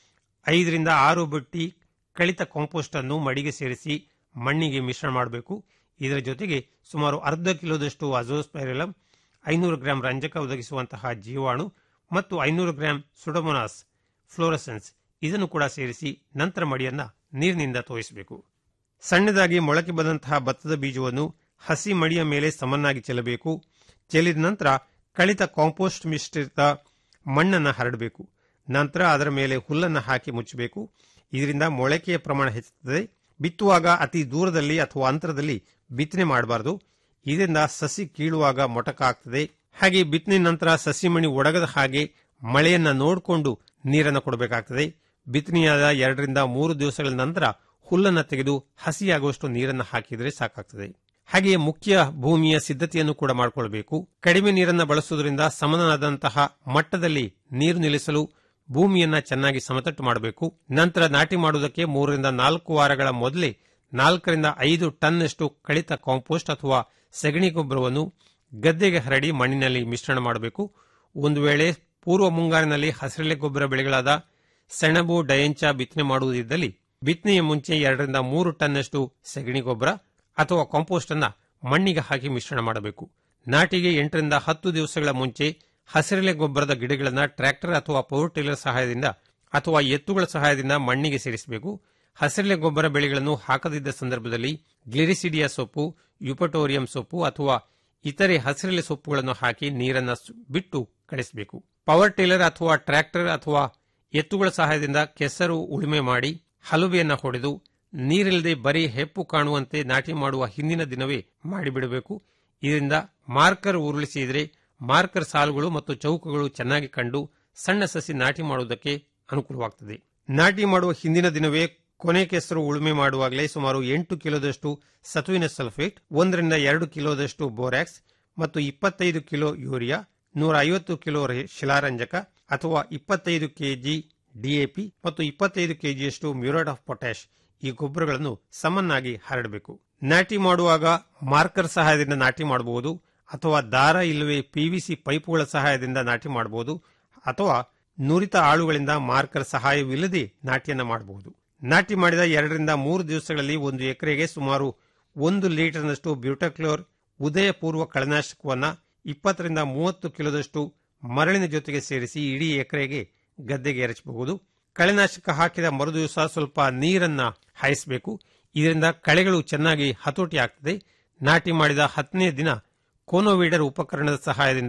ಐದರಿಂದ ಆರು ಬುಟ್ಟಿ ಕಳಿತ ಕಾಂಪೋಸ್ಟ್ ಅನ್ನು ಮಡಿಗೆ ಸೇರಿಸಿ ಮಣ್ಣಿಗೆ ಮಿಶ್ರಣ ಮಾಡಬೇಕು ಇದರ ಜೊತೆಗೆ ಸುಮಾರು ಅರ್ಧ ಕಿಲೋದಷ್ಟು ಅಜೋಸ್ಪೈರಲಮ್ ಐನೂರು ಗ್ರಾಂ ರಂಜಕ ಒದಗಿಸುವಂತಹ ಜೀವಾಣು ಮತ್ತು ಐನೂರು ಗ್ರಾಂ ಸುಡಮೊನಾಸ್ ಫ್ಲೋರಸೆನ್ಸ್ ಇದನ್ನು ಕೂಡ ಸೇರಿಸಿ ನಂತರ ಮಡಿಯನ್ನ ನೀರಿನಿಂದ ತೋಯಿಸಬೇಕು ಸಣ್ಣದಾಗಿ ಮೊಳಕೆ ಬಂದಂತಹ ಭತ್ತದ ಬೀಜವನ್ನು ಹಸಿ ಮಡಿಯ ಮೇಲೆ ಸಮನಾಗಿ ಚೆಲ್ಲಬೇಕು ಚೆಲ್ಲಿದ ನಂತರ ಕಳಿತ ಕಾಂಪೋಸ್ಟ್ ಮಿಶ್ರಿತ ಮಣ್ಣನ್ನು ಹರಡಬೇಕು ನಂತರ ಅದರ ಮೇಲೆ ಹುಲ್ಲನ್ನು ಹಾಕಿ ಮುಚ್ಚಬೇಕು ಇದರಿಂದ ಮೊಳಕೆಯ ಪ್ರಮಾಣ ಹೆಚ್ಚುತ್ತದೆ ಬಿತ್ತುವಾಗ ಅತಿ ದೂರದಲ್ಲಿ ಅಥವಾ ಅಂತರದಲ್ಲಿ ಬಿತ್ತನೆ ಮಾಡಬಾರದು ಇದರಿಂದ ಸಸಿ ಕೀಳುವಾಗ ಮೊಟಕ ಆಗ್ತದೆ ಹಾಗೆ ಬಿತ್ತನೆ ನಂತರ ಸಸಿ ಮಣಿ ಒಡಗದ ಹಾಗೆ ಮಳೆಯನ್ನ ನೋಡಿಕೊಂಡು ನೀರನ್ನು ಕೊಡಬೇಕಾಗ್ತದೆ ಬಿತ್ತನೆಯಾದ ಎರಡರಿಂದ ಮೂರು ದಿವಸಗಳ ನಂತರ ಹುಲ್ಲನ್ನು ತೆಗೆದು ಹಸಿಯಾಗುವಷ್ಟು ನೀರನ್ನು ಹಾಕಿದರೆ ಸಾಕಾಗ್ತದೆ ಹಾಗೆಯೇ ಮುಖ್ಯ ಭೂಮಿಯ ಸಿದ್ಧತೆಯನ್ನು ಕೂಡ ಮಾಡಿಕೊಳ್ಳಬೇಕು ಕಡಿಮೆ ನೀರನ್ನು ಬಳಸುವುದರಿಂದ ಸಮನಾದಂತಹ ಮಟ್ಟದಲ್ಲಿ ನೀರು ನಿಲ್ಲಿಸಲು ಭೂಮಿಯನ್ನ ಚೆನ್ನಾಗಿ ಸಮತಟ್ಟು ಮಾಡಬೇಕು ನಂತರ ನಾಟಿ ಮಾಡುವುದಕ್ಕೆ ಮೂರರಿಂದ ನಾಲ್ಕು ವಾರಗಳ ಮೊದಲೇ ನಾಲ್ಕರಿಂದ ಐದು ಟನ್ನಷ್ಟು ಕಳಿತ ಕಾಂಪೋಸ್ಟ್ ಅಥವಾ ಸಗಣಿ ಗೊಬ್ಬರವನ್ನು ಗದ್ದೆಗೆ ಹರಡಿ ಮಣ್ಣಿನಲ್ಲಿ ಮಿಶ್ರಣ ಮಾಡಬೇಕು ಒಂದು ವೇಳೆ ಪೂರ್ವ ಮುಂಗಾರಿನಲ್ಲಿ ಹಸಿರೆಲೆ ಗೊಬ್ಬರ ಬೆಳೆಗಳಾದ ಸೆಣಬು ಡಯಂಚ ಬಿತ್ತನೆ ಮಾಡುವುದಿದ್ದಲ್ಲಿ ಬಿತ್ತನೆಯ ಮುಂಚೆ ಎರಡರಿಂದ ಮೂರು ಟನ್ನಷ್ಟು ಸಗಣಿ ಗೊಬ್ಬರ ಅಥವಾ ಕಾಂಪೋಸ್ಟ್ ಅನ್ನ ಮಣ್ಣಿಗೆ ಹಾಕಿ ಮಿಶ್ರಣ ಮಾಡಬೇಕು ನಾಟಿಗೆ ಎಂಟರಿಂದ ಹತ್ತು ದಿವಸಗಳ ಮುಂಚೆ ಹಸಿರೆಲೆ ಗೊಬ್ಬರದ ಗಿಡಗಳನ್ನು ಟ್ರ್ಯಾಕ್ಟರ್ ಅಥವಾ ಪವರ್ ಟಿಲ್ಲರ್ ಸಹಾಯದಿಂದ ಅಥವಾ ಎತ್ತುಗಳ ಸಹಾಯದಿಂದ ಮಣ್ಣಿಗೆ ಸೇರಿಸಬೇಕು ಹಸಿರೆಲೆ ಗೊಬ್ಬರ ಬೆಳೆಗಳನ್ನು ಹಾಕದಿದ್ದ ಸಂದರ್ಭದಲ್ಲಿ ಗ್ಲಿರಿಸಿಡಿಯಾ ಸೊಪ್ಪು ಯುಪಟೋರಿಯಂ ಸೊಪ್ಪು ಅಥವಾ ಇತರೆ ಹಸಿರೆಲೆ ಸೊಪ್ಪುಗಳನ್ನು ಹಾಕಿ ನೀರನ್ನು ಸು- ಬಿಟ್ಟು ಕಳಿಸಬೇಕು ಪವರ್ ಟಿಲ್ಲರ್ ಅಥವಾ ಟ್ರ್ಯಾಕ್ಟರ್ ಅಥವಾ ಎತ್ತುಗಳ ಸಹಾಯದಿಂದ ಕೆಸರು ಉಳುಮೆ ಮಾಡಿ ಹಲುಬೆಯನ್ನ ಹೊಡೆದು ನೀರಿಲ್ಲದೆ ಬರೀ ಹೆಪ್ಪು ಕಾಣುವಂತೆ ನಾಟಿ ಮಾಡುವ ಹಿಂದಿನ ದಿನವೇ ಮಾಡಿಬಿಡಬೇಕು ಇದರಿಂದ ಮಾರ್ಕರ್ ಉರುಳಿಸಿದರೆ ಮಾರ್ಕರ್ ಸಾಲುಗಳು ಮತ್ತು ಚೌಕಗಳು ಚೆನ್ನಾಗಿ ಕಂಡು ಸಣ್ಣ ಸಸಿ ನಾಟಿ ಮಾಡುವುದಕ್ಕೆ ಅನುಕೂಲವಾಗುತ್ತದೆ ನಾಟಿ ಮಾಡುವ ಹಿಂದಿನ ದಿನವೇ ಕೊನೆ ಕೆಸರು ಉಳುಮೆ ಮಾಡುವಾಗಲೇ ಸುಮಾರು ಎಂಟು ಕಿಲೋದಷ್ಟು ಸತುವಿನ ಸಲ್ಫೇಟ್ ಒಂದರಿಂದ ಎರಡು ಕಿಲೋದಷ್ಟು ಬೋರ್ಯಾಕ್ಸ್ ಮತ್ತು ಇಪ್ಪತ್ತೈದು ಕಿಲೋ ಯೂರಿಯಾ ನೂರ ಐವತ್ತು ಕಿಲೋ ರೆ- ಶಿಲಾರಂಜಕ ಅಥವಾ ಇಪ್ಪತ್ತೈದು ಕೆಜಿ ಡಿಎಪಿ ಮತ್ತು ಇಪ್ಪತ್ತೈದು ಕೆಜಿಯಷ್ಟು ಮ್ಯೂರೇಟ್ ಆಫ್ ಪೊಟ್ಯಾಶ್ ಈ ಗೊಬ್ಬರಗಳನ್ನು ಸಮನಾಗಿ ಹರಡಬೇಕು ನಾಟಿ ಮಾಡುವಾಗ ಮಾರ್ಕರ್ ಸಹಾಯದಿಂದ ನಾಟಿ ಮಾಡಬಹುದು ಅಥವಾ ದಾರ ಇಲ್ಲವೇ ಪಿವಿಸಿ ಪೈಪುಗಳ ಸಹಾಯದಿಂದ ನಾಟಿ ಮಾಡಬಹುದು ಅಥವಾ ನುರಿತ ಆಳುಗಳಿಂದ ಮಾರ್ಕರ್ ಸಹಾಯವಿಲ್ಲದೆ ನಾಟಿಯನ್ನ ಮಾಡಬಹುದು ನಾಟಿ ಮಾಡಿದ ಎರಡರಿಂದ ಮೂರು ದಿವಸಗಳಲ್ಲಿ ಒಂದು ಎಕರೆಗೆ ಸುಮಾರು ಒಂದು ಲೀಟರ್ನಷ್ಟು ಬ್ಯೂಟಕ್ಲೋರ್ ಉದಯಪೂರ್ವ ಕಳೆನಾಶಕವನ್ನ ಇಪ್ಪತ್ತರಿಂದ ಮೂವತ್ತು ಕಿಲೋದಷ್ಟು ಮರಳಿನ ಜೊತೆಗೆ ಸೇರಿಸಿ ಇಡೀ ಎಕರೆಗೆ ಗದ್ದೆಗೆ ಎರಚಬಹುದು ಕಳೆನಾಶಕ ಹಾಕಿದ ಮರುದಿವಸ ಸ್ವಲ್ಪ ನೀರನ್ನ ಹಾಯಿಸಬೇಕು ಇದರಿಂದ ಕಳೆಗಳು ಚೆನ್ನಾಗಿ ಹತೋಟಿ ಆಗ್ತದೆ ನಾಟಿ ಮಾಡಿದ ಹತ್ತನೇ ದಿನ ಕೋನೋವೀಡರ್ ಉಪಕರಣದ ಸಹಾಯದಿಂದ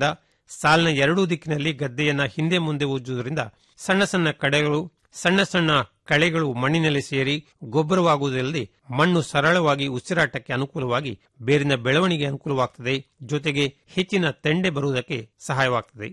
ಸಾಲಿನ ಎರಡೂ ದಿಕ್ಕಿನಲ್ಲಿ ಗದ್ದೆಯನ್ನ ಹಿಂದೆ ಮುಂದೆ ಉಜ್ಜುವುದರಿಂದ ಸಣ್ಣ ಸಣ್ಣ ಕಡೆಗಳು ಸಣ್ಣ ಸಣ್ಣ ಕಳೆಗಳು ಮಣ್ಣಿನಲ್ಲಿ ಸೇರಿ ಗೊಬ್ಬರವಾಗುವುದಲ್ಲದೆ ಮಣ್ಣು ಸರಳವಾಗಿ ಉಸಿರಾಟಕ್ಕೆ ಅನುಕೂಲವಾಗಿ ಬೇರಿನ ಬೆಳವಣಿಗೆ ಅನುಕೂಲವಾಗುತ್ತದೆ ಜೊತೆಗೆ ಹೆಚ್ಚಿನ ತೆಂಡೆ ಬರುವುದಕ್ಕೆ ಸಹಾಯವಾಗುತ್ತದೆ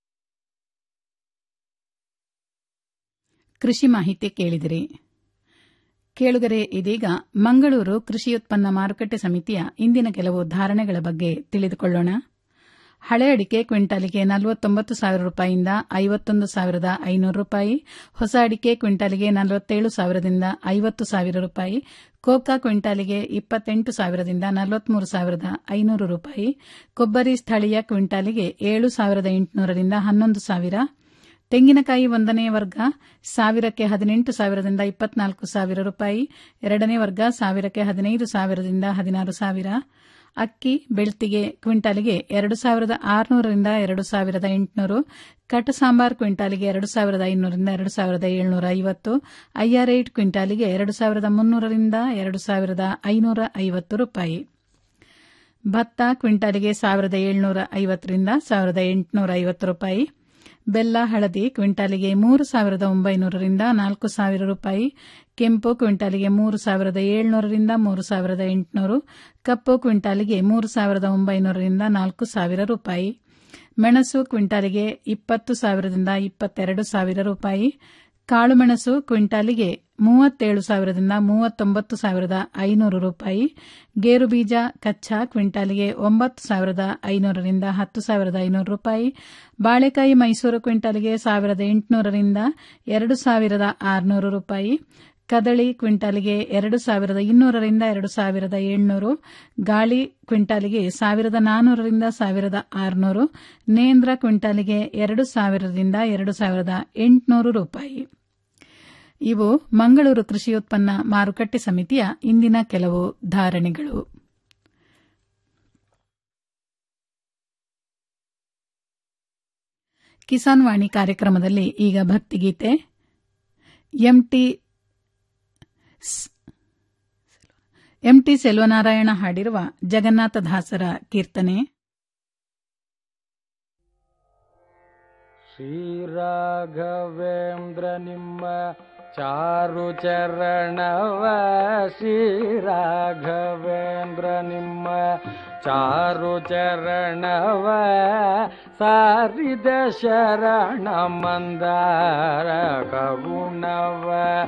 ಕೃಷಿ ಮಾಹಿತಿ ಕೇಳಿದಿರಿ ಕೇಳುಗರೆ ಇದೀಗ ಮಂಗಳೂರು ಕೃಷಿ ಉತ್ಪನ್ನ ಮಾರುಕಟ್ಟೆ ಸಮಿತಿಯ ಇಂದಿನ ಕೆಲವು ಧಾರಣೆಗಳ ಬಗ್ಗೆ ತಿಳಿದುಕೊಳ್ಳೋಣ ಹಳೆ ಅಡಿಕೆ ಕ್ವಿಂಟಾಲಿಗೆ ನಲವತ್ತೊಂಬತ್ತು ಸಾವಿರ ರೂಪಾಯಿಯಿಂದ ಐವತ್ತೊಂದು ಸಾವಿರದ ಐನೂರು ರೂಪಾಯಿ ಹೊಸ ಅಡಿಕೆ ಕ್ವಿಂಟಾಲಿಗೆ ನಲವತ್ತೇಳು ಸಾವಿರದಿಂದ ಐವತ್ತು ಸಾವಿರ ರೂಪಾಯಿ ಕೋಕಾ ಕ್ವಿಂಟಾಲಿಗೆ ಇಪ್ಪತ್ತೆಂಟು ಸಾವಿರದಿಂದ ನಲವತ್ಮೂರು ಸಾವಿರದ ಐನೂರು ರೂಪಾಯಿ ಕೊಬ್ಬರಿ ಸ್ಥಳೀಯ ಕ್ವಿಂಟಾಲಿಗೆ ಏಳು ಸಾವಿರದ ಎಂಟುನೂರರಿಂದ ಹನ್ನೊಂದು ಸಾವಿರ ತೆಂಗಿನಕಾಯಿ ಒಂದನೇ ವರ್ಗ ಸಾವಿರಕ್ಕೆ ಹದಿನೆಂಟು ಸಾವಿರದಿಂದ ಇಪ್ಪತ್ನಾಲ್ಕು ಸಾವಿರ ರೂಪಾಯಿ ಎರಡನೇ ವರ್ಗ ಸಾವಿರಕ್ಕೆ ಹದಿನೈದು ಸಾವಿರದಿಂದ ಹದಿನಾರು ಸಾವಿರ ಅಕ್ಕಿ ಬೆಳ್ತಿಗೆ ಕ್ವಿಂಟಾಲಿಗೆ ಎರಡು ಸಾವಿರದ ಆರುನೂರರಿಂದ ಎರಡು ಸಾವಿರದ ಎಂಟುನೂರು ಕಟ ಸಾಂಬಾರ್ ಕ್ವಿಂಟಾಲಿಗೆ ಎರಡು ಸಾವಿರದ ಐನೂರರಿಂದ ಎರಡು ಸಾವಿರದ ಏಳ್ನೂರ ಐವತ್ತು ಐಆರ್ ಏಟ್ ಕ್ವಿಂಟಾಲಿಗೆ ಎರಡು ಸಾವಿರದ ಮುನ್ನೂರರಿಂದ ಎರಡು ಸಾವಿರದ ಐನೂರ ಐವತ್ತು ರೂಪಾಯಿ ಭತ್ತ ಕ್ವಿಂಟಾಲಿಗೆ ಸಾವಿರದ ಏಳ್ನೂರ ಐವತ್ತರಿಂದ ಸಾವಿರದ ಎಂಟುನೂರ ಐವತ್ತು ರೂಪಾಯಿ ಬೆಲ್ಲ ಹಳದಿ ಕ್ವಿಂಟಾಲಿಗೆ ಮೂರು ಸಾವಿರದ ಒಂಬೈನೂರರಿಂದ ನಾಲ್ಕು ಸಾವಿರ ರೂಪಾಯಿ ಕೆಂಪು ಕ್ವಿಂಟಾಲಿಗೆ ಮೂರು ಸಾವಿರದ ಏಳ್ನೂರರಿಂದ ಮೂರು ಸಾವಿರದ ಎಂಟುನೂರು ಕಪ್ಪು ಕ್ವಿಂಟಾಲಿಗೆ ಮೂರು ಸಾವಿರದ ಒಂಬೈನೂರರಿಂದ ನಾಲ್ಕು ಸಾವಿರ ರೂಪಾಯಿ ಮೆಣಸು ಕ್ವಿಂಟಾಲಿಗೆ ಇಪ್ಪತ್ತು ಸಾವಿರದಿಂದ ಇಪ್ಪತ್ತೆರಡು ಸಾವಿರ ರೂಪಾಯಿ ಕಾಳುಮೆಣಸು ಕ್ವಿಂಟಾಲಿಗೆ ಮೂವತ್ತೇಳು ಸಾವಿರದಿಂದ ಮೂವತ್ತೊಂಬತ್ತು ಸಾವಿರದ ಐನೂರು ರೂಪಾಯಿ ಗೇರು ಬೀಜ ಕಚ್ಚಾ ಕ್ವಿಂಟಾಲಿಗೆ ಒಂಬತ್ತು ಸಾವಿರದ ಐನೂರರಿಂದ ಹತ್ತು ಸಾವಿರದ ಐನೂರು ರೂಪಾಯಿ ಬಾಳೆಕಾಯಿ ಮೈಸೂರು ಕ್ವಿಂಟಾಲಿಗೆ ಸಾವಿರದ ಎಂಟುನೂರರಿಂದ ಎರಡು ಸಾವಿರದ ಆರುನೂರು ರೂಪಾಯಿ ಕದಳಿ ಕ್ವಿಂಟಾಲಿಗೆ ಎರಡು ಸಾವಿರದ ಇನ್ನೂರರಿಂದ ಎರಡು ಸಾವಿರದ ಏಳ್ನೂರು ಗಾಳಿ ಕ್ವಿಂಟಾಲಿಗೆ ಸಾವಿರದ ನಾನ್ನೂರರಿಂದ ಸಾವಿರದ ಆರುನೂರು ನೇಂದ್ರ ಕ್ವಿಂಟಾಲಿಗೆ ಎರಡು ಸಾವಿರದಿಂದ ಎರಡು ಸಾವಿರದ ಎಂಟುನೂರು ರೂಪಾಯಿ ಇವು ಮಂಗಳೂರು ಕೃಷಿ ಉತ್ಪನ್ನ ಮಾರುಕಟ್ಟೆ ಸಮಿತಿಯ ಇಂದಿನ ಕೆಲವು ಧಾರಣೆಗಳು ಕಿಸಾನ್ ವಾಣಿ ಕಾರ್ಯಕ್ರಮದಲ್ಲಿ ಈಗ ಭಕ್ತಿಗೀತೆ ಎಂಟಿ ಎಂಟಿ ಸೆಲ್ವನಾರಾಯಣ ಹಾಡಿರುವ ಜಗನ್ನಾಥದಾಸರ ಕೀರ್ತನೆ ಶ್ರೀರಾಘವೇಂದ್ರ ನಿಮ್ಮ ಚಾರು ಚರಣವ ಶ್ರೀರಾಘವೇಂದ್ರ ನಿಮ್ಮ ಚಾರು ಚರಣವ ಸಾರಿದ ಶರಣ ಮಂದಾರ ಕರುಣವ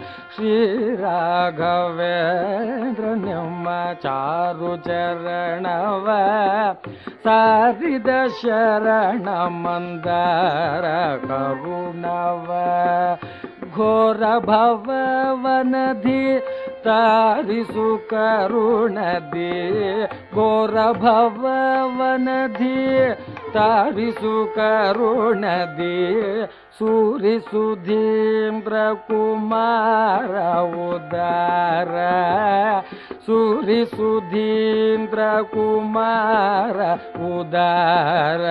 ಶ್ರೀರಾಘವೇಂದ್ರ ನಿಮ್ಮ ಚಾರು ಚರಣವ ಸಾರಿದ ಶರಣ ಮಂದಾರ ಕರುಣವ ಘೋರ ಭವನಧಿ ತಾರಿಸು ಕರುಣದಿ ಘೋರ ಭವನಧಿ ತಾರಿಸು ಕರುಣದಿ ಸೂರಿಸುಧೀಂದ್ರ ಕುಮಾರ ಉದಾರ ಸೂರಿಸುಧೀಂದ್ರ ಕುಮಾರ ಉದಾರ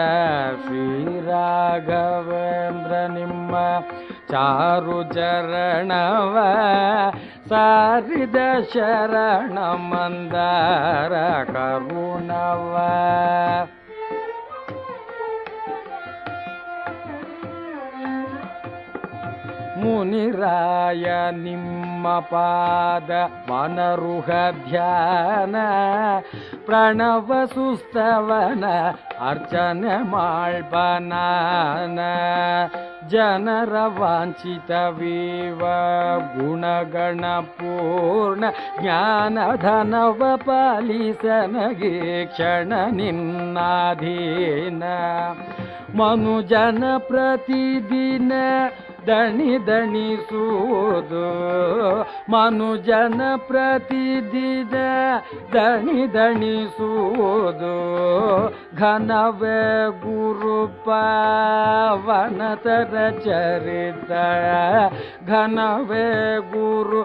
ಶ್ರೀರಾಘವೇಂದ್ರ ನಿಮ್ಮ ಚಾರು ಚರಣವ ಸಾರಿದ ಶರಣ ಮಂದಾರ ಕರುಣವ ಮುನಿರಾಯ ನಿಮ್ಮ ಪಾದ ಮನರುಹ ಧ್ಯಾನ ಪ್ರಣವ ಸುಸ್ತವನ ಅರ್ಚನೆ ಮಾಳ್ಪನಾನ ಜನರ ವಾಂಛಿತವೀವ ಗುಣಗಣ ಪೂರ್ಣ ಜ್ಞಾನಧನವ ಪಾಲಿಸನಗೆ ಕ್ಷಣ ನಿನ್ನಾಧೀನ ಮನುಜನ ಪ್ರತಿದಿನ ದಣಿ ದಣಿಸುವುದು ಮನುಜನ ಪ್ರತಿದಿನ ದಣಿ ದಣಿಸುವುದು ಘನವೇ ಗುರು ಪಾವನತರ ಚರಿತ ಘನವೇ ಗುರು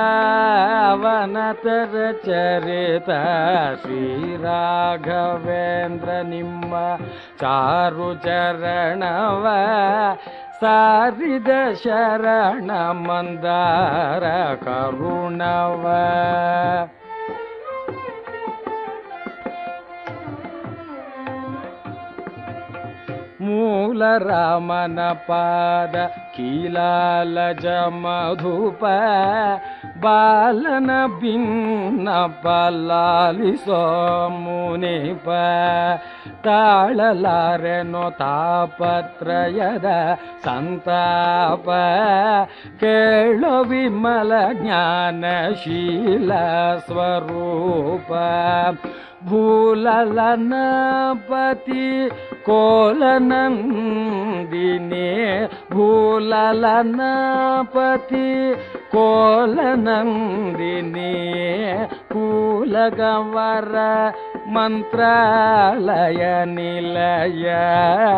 ಪಾವನತರ ಚರಿತ ಶ್ರೀರಾಘವೇಂದ್ರ ನಿಮ್ಮ ಚಾರು ಚರಣವ ಸಾರಿದ ಶರಣ ಮಂದಾರ ಕರುಣವ ಮೂಲ ರಾಮನ ಪಾದ ಕೀಲಾಲಜ ಮಧುಪ ಬಾಲನ ಭಿನ್ನ ಪಲ್ಲಾಲಿಸೋ ಮುನಿಪ ತಾಳಲಾರೆನೋ ತಾಪತ್ರಯದ ಸಂತಾಪ ಕೇಳೋ ವಿಮಲ ಜ್ಞಾನಶೀಲ ಸ್ವರೂಪ ಭೂಲಲನಪತಿ ಕೋಲನಂದಿನೇ ಭೂಲಲನಪತಿ ಕೋಲನಂದಿನೇ ಕೂಲಗವರ ಮಂತ್ರಾಲಯ ನಿಲಯ